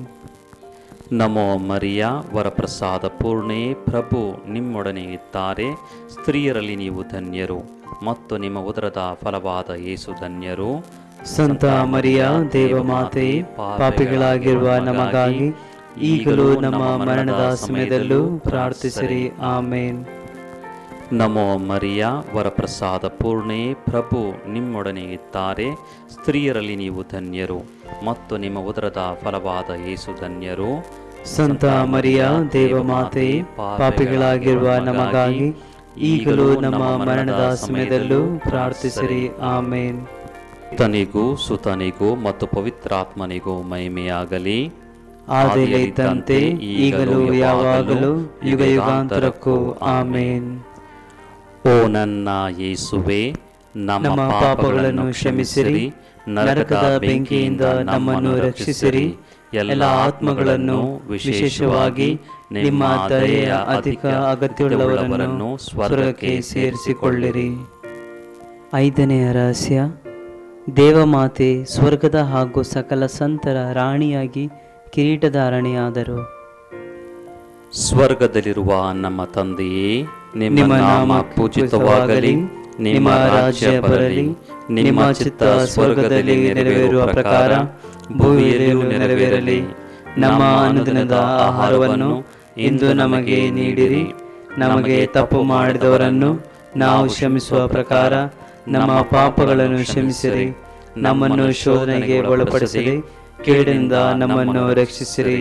ನಮೋ ಮರಿಯ ವರಪ್ರಸಾದ ಪೂರ್ಣೆ ಪ್ರಭು ನಿಮ್ಮೊಡನೆ ಇದ್ದಾರೆ ಸ್ತ್ರೀಯರಲ್ಲಿ ನೀವು ಧನ್ಯರು ಮತ್ತು ನಿಮ್ಮ ಉದರದ ಫಲವಾದ ಯೇಸು ಧನ್ಯರು ಸಂತ ಮರಿಯ ದೇವಮಾತೆ ಪಾಪಿಗಳಾಗಿರುವ ನಮಗಾಗಿ ಈಗಲೂ ನಮ್ಮ ಮರಣದ ಸಮಯದಲ್ಲೂ ಪ್ರಾರ್ಥಿಸಿರಿ ಆಮೇನ್ ನಮೋ ಮರಿಯ ವರಪ್ರಸಾದ ಪೂರ್ಣೆ ಪ್ರಭು ನಿಮ್ಮೊಡನೆ ಇದ್ದಾರೆ ಸ್ತ್ರೀಯರಲ್ಲಿ ನೀವು ಧನ್ಯರು ಮತ್ತು ನಿಮ್ಮ ಉದರದ ಫಲವಾದ ಯೇಸು ಧನ್ಯರು ಸಂತ ಮರಿಯ ದೇವಮಾತೆ ಪಾಪಿಗಳಾಗಿರುವ ನಮಗಾಗಿ ಈಗಲೂ ನಮ್ಮ ಮರಣದ ಸಮಯದಲ್ಲೂ ಪ್ರಾರ್ಥಿಸಿರಿ ಆಮೇನ್ ತನಿಗೂ ಸುತನಿಗೂ ಮತ್ತು ಪವಿತ್ರಾತ್ಮನಿಗೂ ಮಹಿಮೆಯಾಗಲಿ ಆದಿಯಲ್ಲಿ ಇದ್ದಂತೆ ಈಗಲೂ ಯಾವಾಗಲೂ ಯುಗ ಯುಗಾಂತರಕ್ಕೂ ಆಮೇನ್ ಓ ನನ್ನ ಯೇಸುವೆ ನಮ್ಮ ನಮ್ಮ ಪಾಪಗಳನ್ನು ಕ್ಷಮಿಸಿರಿ ನರಕದ ಬೆಂಕಿಯಿಂದ ನಮ್ಮನ್ನು ರಕ್ಷಿಸಿರಿ ಎಲ್ಲ ಆತ್ಮಗಳನ್ನು ವಿಶೇಷವಾಗಿ ನಿಮ್ಮ ದಯೆಯ ಅಧಿಕ ಅಗತ್ಯವುಳ್ಳವರನ್ನು ಸ್ವರ್ಗಕ್ಕೆ ಸೇರಿಸಿಕೊಳ್ಳಿರಿ ಐದನೆಯ ರಹಸ್ಯ ದೇವಮಾತೆ ಸ್ವರ್ಗದ ಹಾಗೂ ಸಕಲ ಸಂತರ ರಾಣಿಯಾಗಿ ಕಿರೀಟಧಾರಣೆಯಾದರು ಸ್ವರ್ಗದಲ್ಲಿರುವ ನಮ್ಮ ತಂದೆಯೇ ನಿಮ್ಮ ನಿಮ್ಮ ನಾಮ ನಾಮ ಪೂಜಿತವಾಗಲಿ ನಿಮ್ಮ ರಾಜ್ಯ ಬರಲಿ ನಿಮ್ಮ ಚಿತ್ತ ಸ್ವರ್ಗದಲ್ಲಿ ನೆರವೇರುವ ಪ್ರಕಾರ ಭೂಮಿಯಲ್ಲಿಯೂ ನೆರವೇರಲಿ ನಮ್ಮ ಅನುದಿನದ ಆಹಾರವನ್ನು ಇಂದು ನಮಗೆ ನೀಡಿರಿ ನಮಗೆ ತಪ್ಪು ಮಾಡಿದವರನ್ನು ನಾವು ಕ್ಷಮಿಸುವ ಪ್ರಕಾರ ನಮ್ಮ ಪಾಪಗಳನ್ನು ಕ್ಷಮಿಸಿರಿ ನಮ್ಮನ್ನು ಶೋಧನೆಗೆ ಒಳಪಡಿಸಿರಿ ಕೇಡಿನಿಂದ ನಮ್ಮನ್ನು ರಕ್ಷಿಸಿರಿ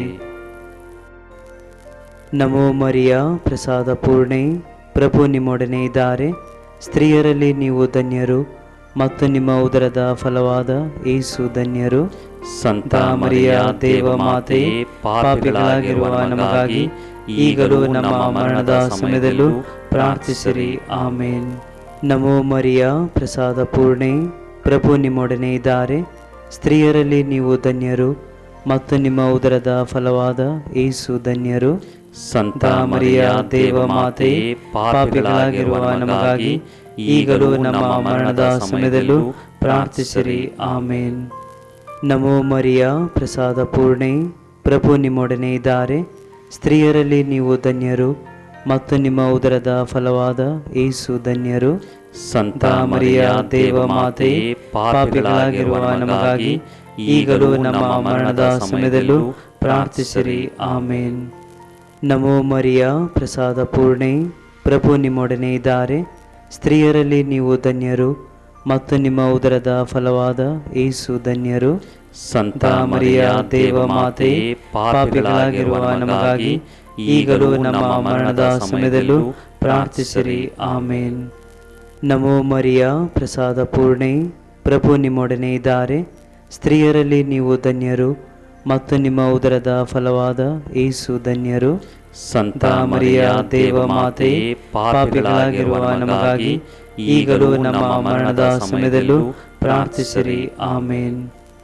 ನಮೋ ಮರಿಯ ಪ್ರಸಾದ ಪೂರ್ಣೆ ಪ್ರಭು ನಿಮ್ಮೊಡನೆ ಇದ್ದಾರೆ ಸ್ತ್ರೀಯರಲ್ಲಿ ನೀವು ಧನ್ಯರು ಮತ್ತು ನಿಮ್ಮ ಉದರದ ಫಲವಾದ ಏಸು ಧನ್ಯರು ಸಂತ ಮರಿಯ ದೇವ ಮಾತೆ ಪಾಪಿಗಳಾಗಿರುವ ನಮಗಾಗಿ ಈಗಲೂ ನಮ್ಮ ಮರಣದ ಸಮಯದಲ್ಲೂ ಪ್ರಾರ್ಥಿಸಿರಿ ಆಮೇನ್ ನಮೋ ಮರಿಯ ಪ್ರಸಾದ ಪೂರ್ಣೆ ಪ್ರಭು ನಿಮ್ಮೊಡನೆ ಇದ್ದಾರೆ ಸ್ತ್ರೀಯರಲ್ಲಿ ನೀವು ಧನ್ಯರು ಮತ್ತು ನಿಮ್ಮ ಉದರದ ಫಲವಾದ ಏಸು ಧನ್ಯರು ಸಂತ ಮರಿಯ ದೇವ ಮಾತೆ ಪಾಪಿಗಳಾಗಿರುವ ನಮಗಾಗಿ ಈಗಲೂ ನಮ್ಮ ಮರಣದ ಸಮಯದಲ್ಲೂ ಪ್ರಾರ್ಥಿಸಿರಿ ಆಮೇನ್ ನಮೋ ಮರಿಯ ಪ್ರಸಾದ ಪೂರ್ಣೆ ಪ್ರಭು ನಿಮ್ಮೊಡನೆ ಇದ್ದಾರೆ ಸ್ತ್ರೀಯರಲ್ಲಿ ನೀವು ಧನ್ಯರು ಮತ್ತು ನಿಮ್ಮ ಉದರದ ಫಲವಾದ ಏಸು ಧನ್ಯರು ಸಂತ ಮರಿಯ ದೇವ ಮಾತೆ ಪಾಪಿಗಳಾಗಿರುವ ನಮಗಾಗಿ ಈಗಲೂ ನಮ್ಮ ಮರಣದ ಸಮಯದಲ್ಲೂ ಪ್ರಾರ್ಥಿಸಿರಿ ಆಮೇನ್ ನಮೋ ಮರಿಯ ಪ್ರಸಾದ ಪೂರ್ಣೆ ಪ್ರಭು ನಿಮ್ಮೊಡನೆ ಇದ್ದಾರೆ ಸ್ತ್ರೀಯರಲ್ಲಿ ನೀವು ಧನ್ಯರು ಮತ್ತು ನಿಮ್ಮ ಉದರದ ಫಲವಾದ ಏಸು ಧನ್ಯರು ಸಂತ ಮರಿಯ ದೇವ ಮಾತೆ ಪಾಪಿಗಳಾಗಿರುವ ನಮಗಾಗಿ ಈಗಲೂ ನಮ್ಮ ಮರಣದ ಸಮಯದಲ್ಲೂ ಪ್ರಾರ್ಥಿಸಿರಿ ಆಮೇನ್ ನಮೋ ಮರಿಯ ಪ್ರಸಾದ ಪೂರ್ಣೆ ಪ್ರಭು ನಿಮ್ಮೊಡನೆ ಇದ್ದಾರೆ ಸ್ತ್ರೀಯರಲ್ಲಿ ನೀವು ಧನ್ಯರು ಮತ್ತು ನಿಮ್ಮ ಉದರದ ಫಲವಾದ ಏಸು ಧನ್ಯರು ಸಂತ ಮರಿಯ ದೇವ ಮಾತೆ ಪಾಪಿಗಳಾಗಿರುವ ನಮಗಾಗಿ ಈಗಲೂ ನಮ್ಮ ಮರಣದ ಸಮಯದಲ್ಲೂ ಪ್ರಾರ್ಥಿಸಿರಿ ಆಮೇನ್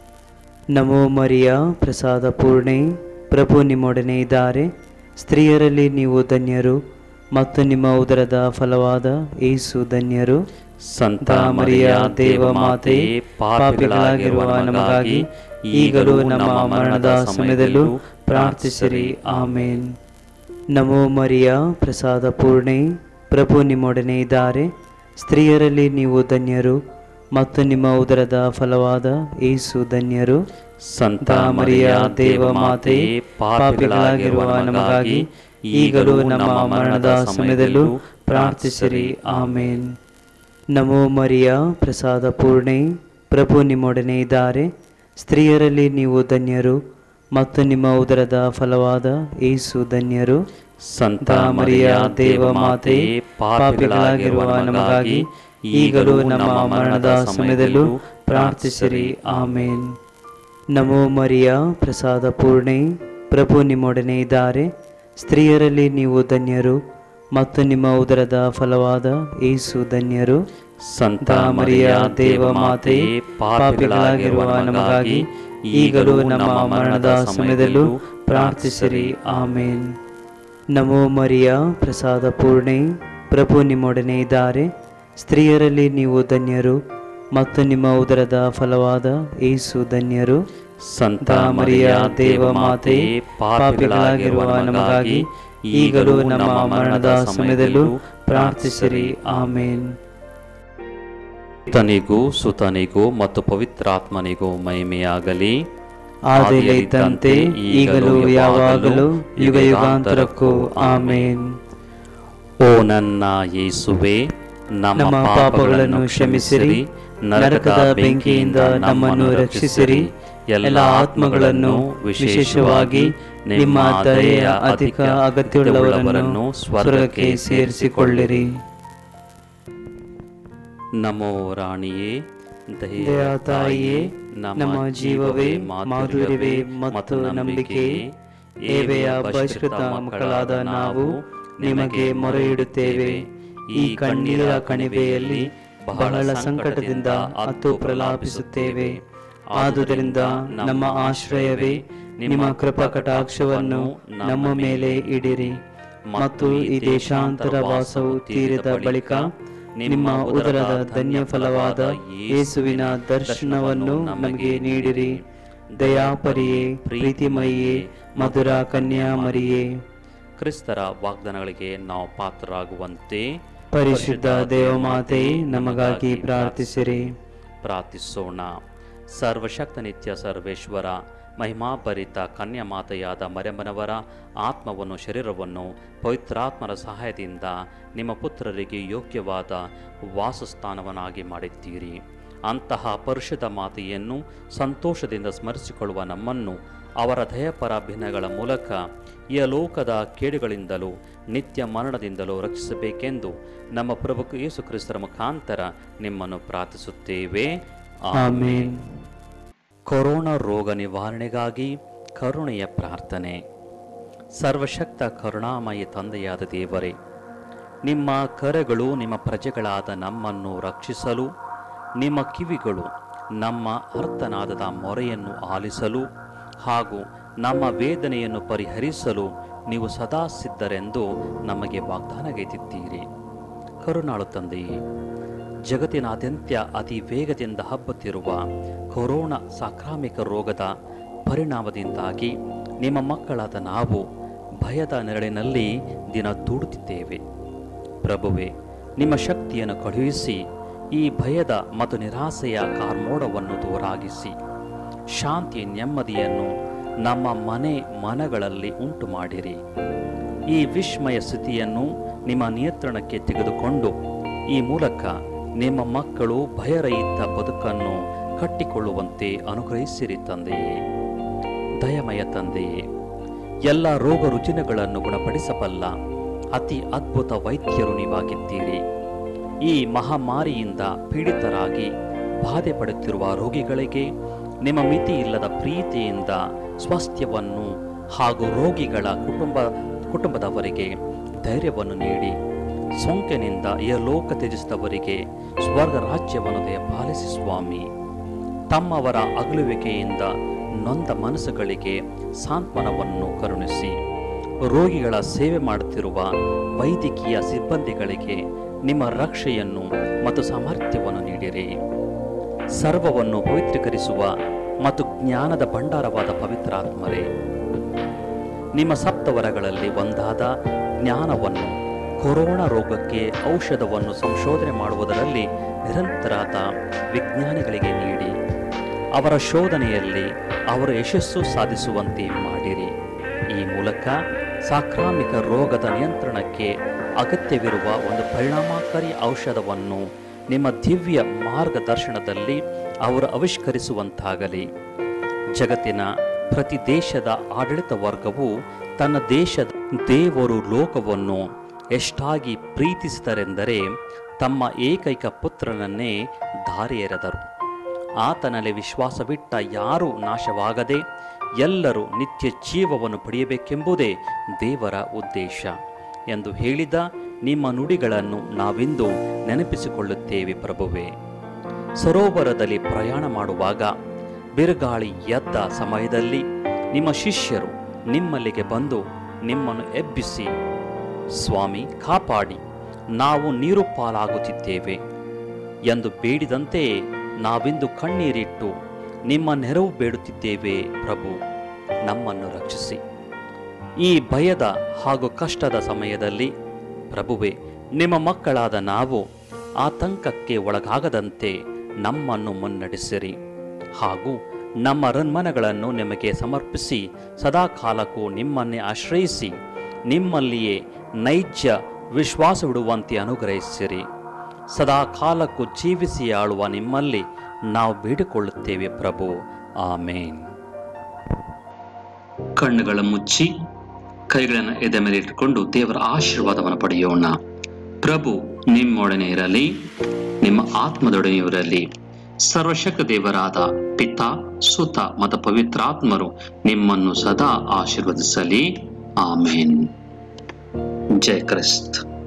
ನಮೋ ಮರಿಯ ಪ್ರಸಾದ ಪೂರ್ಣೆ ಪ್ರಭು ನಿಮ್ಮೊಡನೆ ಇದ್ದಾರೆ ಸ್ತ್ರೀಯರಲ್ಲಿ ನೀವು ಧನ್ಯರು ಮತ್ತು ನಿಮ್ಮ ಉದರದ ಫಲವಾದ ಏಸು ಧನ್ಯರು ಸಂತ ಮರಿಯ ದೇವ ಮಾತೆ ಪಾಪಿಗಳಾಗಿರುವ ನಮಗಾಗಿ ಈಗಲೂ ನಮ್ಮ ಮರಣದ ಸಮಯದಲ್ಲೂ ಪ್ರಾರ್ಥಿಸಿರಿ ಆಮೇನ್ ನಮೋ ಮರಿಯ ಪ್ರಸಾದ ಪೂರ್ಣೆ ಪ್ರಭು ನಿಮ್ಮೊಡನೆ ಇದ್ದಾರೆ ಸ್ತ್ರೀಯರಲ್ಲಿ ನೀವು ಧನ್ಯರು ಮತ್ತು ನಿಮ್ಮ ಉದರದ ಫಲವಾದ ಏಸು ಧನ್ಯರು ಸಂತ ಮರಿಯ ದೇವ ಮಾತೆ ಪಾಪಿಗಳಾಗಿರುವ ನಮಗಾಗಿ ಈಗಲೂ ನಮ್ಮ ಮರಣದ ಸಮಯದಲ್ಲೂ ಪ್ರಾರ್ಥಿಸಿರಿ ಆಮೇನ್ ನಮೋ ಮರಿಯ ಪ್ರಸಾದ ಪೂರ್ಣೆ ಪ್ರಭು ನಿಮ್ಮೊಡನೆ ಇದ್ದಾರೆ ಸ್ತ್ರೀಯರಲ್ಲಿ ನೀವು ಧನ್ಯರು ಮತ್ತು ನಿಮ್ಮ ಉದರದ ಫಲವಾದ ಏಸು ಧನ್ಯರು ಸಂತ ಮರಿಯ ದೇವ ಮಾತೆ ಪಾಪಿಗಳಾಗಿರುವ ನಮಗಾಗಿ ಈಗಲೂ ನಮ್ಮ ಮರಣದ ಸಮಯದಲ್ಲೂ ಪ್ರಾರ್ಥಿಸಿರಿ ಆಮೇನ್ ನಮೋ ಮರಿಯ ಪ್ರಸಾದ ಪೂರ್ಣೆ ಪ್ರಭು ನಿಮ್ಮೊಡನೆ ಇದ್ದಾರೆ ಸ್ತ್ರೀಯರಲ್ಲಿ ನೀವು ಧನ್ಯರು ಮತ್ತು ನಿಮ್ಮ ಉದರದ ಫಲವಾದ ಏಸು ಧನ್ಯರು ಸಂತ ಮರಿಯ ದೇವ ಮಾತೆ ಪಾಪಿಗಳಾಗಿರುವ ನಮಗಾಗಿ ಈಗಲೂ ನಮ್ಮ ಮರಣದ ಸಮಯದಲ್ಲೂ ಪ್ರಾರ್ಥಿಸಿರಿ ಆಮೇನ್ ನಮೋ ಮರಿಯ ಪ್ರಸಾದ ಪೂರ್ಣೆ ಪ್ರಭು ನಿಮ್ಮೊಡನೆ ಇದ್ದಾರೆ ಸ್ತ್ರೀಯರಲ್ಲಿ ನೀವು ಧನ್ಯರು ಮತ್ತು ನಿಮ್ಮ ಉದರದ ಫಲವಾದ ಏಸು ಧನ್ಯರು ಸಂತ ಮರಿಯ ದೇವ ಮಾತೆ ಪಾಪಿಗಳಾಗಿರುವ ನಮಗಾಗಿ ಈಗಲೂ ನಮ್ಮ ಮರಣದ ಸಮಯದಲ್ಲೂ ಪ್ರಾರ್ಥಿಸಿರಿ ಆಮೇನ್ ತನಿಗೂ ಸುತನಿಗೂ ಮತ್ತು ಪವಿತ್ರಾತ್ಮನಿಗೂ ಮಹಿಮೆಯಾಗಲಿ ಆದಿಯಲ್ಲಿ ಇದ್ದಂತೆ ಈಗಲೂ ಯಾವಾಗಲೂ ಯುಗ ಯುಗಾಂತರಕ್ಕೂ ಆಮೇನ್ ಓ ನನ್ನ ಯೇಸುವೆ ನಮ್ಮ ನಮ್ಮ ಪಾಪಗಳನ್ನು ಕ್ಷಮಿಸಿರಿ ನರಕದ ಬೆಂಕಿಯಿಂದ ನಮ್ಮನ್ನು ರಕ್ಷಿಸಿರಿ ಎಲ್ಲ ಆತ್ಮಗಳನ್ನು ವಿಶೇಷವಾಗಿ ನಿಮ್ಮ ದಯೆಯ ಅಧಿಕ ಅಗತ್ಯವುಳ್ಳವರನ್ನು ಸ್ವರ್ಗಕ್ಕೆ ಸೇರಿಸಿಕೊಳ್ಳಿರಿ ನಮೋ ರಾಣಿಯೇ ದಯಾ ತಾಯಿಯೇ ನಮ್ಮ ಜೀವವೇ ಮಾಧುರ್ಯವೇ ಮತ್ತು ನಂಬಿಕೆಯೇ ಏವೆಯ ಬಹಿಷ್ಕೃತ ಮಕ್ಕಳಾದ ನಾವು ನಿಮಗೆ ಮೊರೆ ಇಡುತ್ತೇವೆ ಈ ಕಣ್ಣೀರ ಕಣಿವೆಯಲ್ಲಿ ಬಹಳ ಸಂಕಟದಿಂದ ಹತ್ತು ಪ್ರಲಾಪಿಸುತ್ತೇವೆ ಆದುದರಿಂದ ನಮ್ಮ ಆಶ್ರಯವೇ ನಿಮ್ಮ ಕೃಪಾ ಕಟಾಕ್ಷವನ್ನು ನಮ್ಮ ಮೇಲೆ ಇಡಿರಿ ಮತ್ತು ಈ ದೇಶಾಂತರ ವಾಸವು ತೀರಿದ ಬಳಿಕ ನಿಮ್ಮ ಉದರದ ಧನ್ಯ ಫಲವಾದ ಯೇಸುವಿನ ದರ್ಶನವನ್ನು ನಮಗೆ ನೀಡಿರಿ ದಯಾಪರಿಯೇ ಪ್ರೀತಿಮಯಿಯೇ ಮಧುರ ಕನ್ಯಾಮರಿಯೇ ಕ್ರಿಸ್ತರ ವಾಗ್ದಾನಗಳಿಗೆ ನಾವು ಪಾತ್ರರಾಗುವಂತೆ ಪರಿಶುದ್ಧ ದೇವಮಾತೆ ನಮಗಾಗಿ ಪ್ರಾರ್ಥಿಸಿರಿ ಪ್ರಾರ್ಥಿಸೋಣ ಸರ್ವಶಕ್ತ ನಿತ್ಯ ಸರ್ವೇಶ್ವರ ಮಹಿಮಾಭರಿತ ಕನ್ಯಾಮಾತೆಯಾದ ಮರೆಮನವರ ಆತ್ಮವನ್ನು ಶರೀರವನ್ನು ಪವಿತ್ರಾತ್ಮರ ಸಹಾಯದಿಂದ ನಿಮ್ಮ ಪುತ್ರರಿಗೆ ಯೋಗ್ಯವಾದ ವಾಸಸ್ಥಾನವನ್ನಾಗಿ ಮಾಡಿದ್ದೀರಿ ಅಂತಹ ಪರಿಶುದ್ಧ ಮಾತೆಯನ್ನು ಸಂತೋಷದಿಂದ ಸ್ಮರಿಸಿಕೊಳ್ಳುವ ನಮ್ಮನ್ನು ಅವರ ದಯಪರ ಭಿನ್ನಗಳ ಮೂಲಕ ಈ ಲೋಕದ ಕೇಡುಗಳಿಂದಲೂ ನಿತ್ಯ ಮರಣದಿಂದಲೂ ರಕ್ಷಿಸಬೇಕೆಂದು ನಮ್ಮ ಪ್ರಭು ಯೇಸು ಕ್ರಿಸ್ತರ ಮುಖಾಂತರ ನಿಮ್ಮನ್ನು ಪ್ರಾರ್ಥಿಸುತ್ತೇವೆ ಆಮೇನ್ ಕೊರೋನಾ ರೋಗ ನಿವಾರಣೆಗಾಗಿ ಕರುಣೆಯ ಪ್ರಾರ್ಥನೆ ಸರ್ವಶಕ್ತ ಕರುಣಾಮಯಿ ತಂದೆಯಾದ ದೇವರೇ ನಿಮ್ಮ ಕರೆಗಳು ನಿಮ್ಮ ಪ್ರಜೆಗಳಾದ ನಮ್ಮನ್ನು ರಕ್ಷಿಸಲು ನಿಮ್ಮ ಕಿವಿಗಳು ನಮ್ಮ ಅರ್ಥನಾದದ ಮೊರೆಯನ್ನು ಆಲಿಸಲು ಹಾಗೂ ನಮ್ಮ ವೇದನೆಯನ್ನು ಪರಿಹರಿಸಲು ನೀವು ಸದಾ ಸಿದ್ಧರೆಂದು ನಮಗೆ ವಾಗ್ದಾನಗೈದಿದ್ದೀರಿ ಕರುಣಾಳು ತಂದೆಯೇ ಜಗತ್ತಿನಾದ್ಯಂತ ಅತಿ ವೇಗದಿಂದ ಹಬ್ಬುತ್ತಿರುವ ಕೊರೋನಾ ಸಾಂಕ್ರಾಮಿಕ ರೋಗದ ಪರಿಣಾಮದಿಂದಾಗಿ ನಿಮ್ಮ ಮಕ್ಕಳಾದ ನಾವು ಭಯದ ನೆರಳಿನಲ್ಲಿ ದಿನ ದೂಡುತ್ತಿದ್ದೇವೆ ಪ್ರಭುವೆ ನಿಮ್ಮ ಶಕ್ತಿಯನ್ನು ಕಳುಹಿಸಿ ಈ ಭಯದ ಮತ್ತು ನಿರಾಸೆಯ ಕಾರ್ಮೋಡವನ್ನು ದೂರಾಗಿಸಿ ಶಾಂತಿ ನೆಮ್ಮದಿಯನ್ನು ನಮ್ಮ ಮನೆ ಮನಗಳಲ್ಲಿ ಉಂಟು ಮಾಡಿರಿ ಈ ವಿಸ್ಮಯ ಸ್ಥಿತಿಯನ್ನು ನಿಮ್ಮ ನಿಯಂತ್ರಣಕ್ಕೆ ತೆಗೆದುಕೊಂಡು ಈ ಮೂಲಕ ನಿಮ್ಮ ಮಕ್ಕಳು ಭಯರಹಿತ ಬದುಕನ್ನು ಕಟ್ಟಿಕೊಳ್ಳುವಂತೆ ಅನುಗ್ರಹಿಸಿರಿ ತಂದೆಯೇ ದಯಮಯ ತಂದೆಯೇ ಎಲ್ಲ ರೋಗ ರುಜಿನಗಳನ್ನು ಗುಣಪಡಿಸಬಲ್ಲ ಅತಿ ಅದ್ಭುತ ವೈದ್ಯರು ನೀವಾಗಿದ್ದೀರಿ ಈ ಮಹಾಮಾರಿಯಿಂದ ಪೀಡಿತರಾಗಿ ಬಾಧೆ ಪಡುತ್ತಿರುವ ರೋಗಿಗಳಿಗೆ ನಿಮ್ಮ ಮಿತಿ ಇಲ್ಲದ ಪ್ರೀತಿಯಿಂದ ಸ್ವಾಸ್ಥ್ಯವನ್ನು ಹಾಗೂ ರೋಗಿಗಳ ಕುಟುಂಬ ಕುಟುಂಬದವರಿಗೆ ಧೈರ್ಯವನ್ನು ನೀಡಿ ಸೋಂಕಿನಿಂದ ಈ ಲೋಕ ತ್ಯಜಿಸಿದವರಿಗೆ ಸ್ವರ್ಗ ರಾಜ್ಯವನ್ನು ದಯಪಾಲಿಸಿ ಸ್ವಾಮಿ ತಮ್ಮವರ ಅಗಲುವಿಕೆಯಿಂದ ನೊಂದ ಮನಸ್ಸುಗಳಿಗೆ ಸಾಂತ್ವನವನ್ನು ಕರುಣಿಸಿ ರೋಗಿಗಳ ಸೇವೆ ಮಾಡುತ್ತಿರುವ ವೈದ್ಯಕೀಯ ಸಿಬ್ಬಂದಿಗಳಿಗೆ ನಿಮ್ಮ ರಕ್ಷೆಯನ್ನು ಮತ್ತು ಸಾಮರ್ಥ್ಯವನ್ನು ನೀಡಿರಿ ಸರ್ವವನ್ನು ಪವಿತ್ರೀಕರಿಸುವ ಮತ್ತು ಜ್ಞಾನದ ಭಂಡಾರವಾದ ಪವಿತ್ರಾತ್ಮರೇ ನಿಮ್ಮ ಸಪ್ತವರಗಳಲ್ಲಿ ಒಂದಾದ ಜ್ಞಾನವನ್ನು ಕೊರೋನಾ ರೋಗಕ್ಕೆ ಔಷಧವನ್ನು ಸಂಶೋಧನೆ ಮಾಡುವುದರಲ್ಲಿ ನಿರಂತರಾದ ವಿಜ್ಞಾನಿಗಳಿಗೆ ನೀಡಿ ಅವರ ಶೋಧನೆಯಲ್ಲಿ ಅವರು ಯಶಸ್ಸು ಸಾಧಿಸುವಂತೆ ಮಾಡಿರಿ ಈ ಮೂಲಕ ಸಾಂಕ್ರಾಮಿಕ ರೋಗದ ನಿಯಂತ್ರಣಕ್ಕೆ ಅಗತ್ಯವಿರುವ ಒಂದು ಪರಿಣಾಮಕಾರಿ ಔಷಧವನ್ನು ನಿಮ್ಮ ದಿವ್ಯ ಮಾರ್ಗದರ್ಶನದಲ್ಲಿ ಅವರು ಆವಿಷ್ಕರಿಸುವಂತಾಗಲಿ ಜಗತ್ತಿನ ಪ್ರತಿ ದೇಶದ ಆಡಳಿತ ವರ್ಗವು ತನ್ನ ದೇಶದ ದೇವರು ಲೋಕವನ್ನು ಎಷ್ಟಾಗಿ ಪ್ರೀತಿಸಿದರೆಂದರೆ ತಮ್ಮ ಏಕೈಕ ಪುತ್ರನನ್ನೇ ದಾರಿ ಎರೆದರು ಆತನಲ್ಲಿ ವಿಶ್ವಾಸವಿಟ್ಟ ಯಾರೂ ನಾಶವಾಗದೆ ಎಲ್ಲರೂ ನಿತ್ಯ ಜೀವವನ್ನು ಪಡೆಯಬೇಕೆಂಬುದೇ ದೇವರ ಉದ್ದೇಶ ಎಂದು ಹೇಳಿದ ನಿಮ್ಮ ನುಡಿಗಳನ್ನು ನಾವಿಂದು ನೆನಪಿಸಿಕೊಳ್ಳುತ್ತೇವೆ ಪ್ರಭುವೇ ಸರೋವರದಲ್ಲಿ ಪ್ರಯಾಣ ಮಾಡುವಾಗ ಬಿರುಗಾಳಿ ಎದ್ದ ಸಮಯದಲ್ಲಿ ನಿಮ್ಮ ಶಿಷ್ಯರು ನಿಮ್ಮಲ್ಲಿಗೆ ಬಂದು ನಿಮ್ಮನ್ನು ಎಬ್ಬಿಸಿ ಸ್ವಾಮಿ ಕಾಪಾಡಿ ನಾವು ನೀರು ಪಾಲಾಗುತ್ತಿದ್ದೇವೆ ಎಂದು ಬೇಡಿದಂತೆಯೇ ನಾವಿಂದು ಕಣ್ಣೀರಿಟ್ಟು ನಿಮ್ಮ ನೆರವು ಬೇಡುತ್ತಿದ್ದೇವೆ ಪ್ರಭು ನಮ್ಮನ್ನು ರಕ್ಷಿಸಿ ಈ ಭಯದ ಹಾಗೂ ಕಷ್ಟದ ಸಮಯದಲ್ಲಿ ಪ್ರಭುವೆ ನಿಮ್ಮ ಮಕ್ಕಳಾದ ನಾವು ಆತಂಕಕ್ಕೆ ಒಳಗಾಗದಂತೆ ನಮ್ಮನ್ನು ಮುನ್ನಡೆಸಿರಿ ಹಾಗೂ ನಮ್ಮ ರನ್ಮನಗಳನ್ನು ನಿಮಗೆ ಸಮರ್ಪಿಸಿ ಸದಾ ಕಾಲಕ್ಕೂ ನಿಮ್ಮನ್ನೇ ಆಶ್ರಯಿಸಿ ನಿಮ್ಮಲ್ಲಿಯೇ ನೈಜ ವಿಶ್ವಾಸವಿಡುವಂತೆ ಅನುಗ್ರಹಿಸಿರಿ ಸದಾ ಕಾಲಕ್ಕೂ ಜೀವಿಸಿ ಆಳುವ ನಿಮ್ಮಲ್ಲಿ ನಾವು ಬೇಡಿಕೊಳ್ಳುತ್ತೇವೆ ಪ್ರಭು ಆಮೇನ್ ಕಣ್ಣುಗಳ ಮುಚ್ಚಿ ಕೈಗಳನ್ನು ಎದೆ ಮೇಲೆ ಇಟ್ಟುಕೊಂಡು ದೇವರ ಆಶೀರ್ವಾದವನ್ನು ಪಡೆಯೋಣ ಪ್ರಭು ನಿಮ್ಮೊಡನೆ ಇರಲಿ ನಿಮ್ಮ ಆತ್ಮದೊಡನೆ ಇರಲಿ ಸರ್ವಶಕ್ತ ದೇವರಾದ ಪಿತಾ ಸುತ ಮತ್ತು ಪವಿತ್ರಾತ್ಮರು ನಿಮ್ಮನ್ನು ಸದಾ ಆಶೀರ್ವದಿಸಲಿ ಆಮೇನ್ ಜಯ ಕ್ರಿಸ್ತ್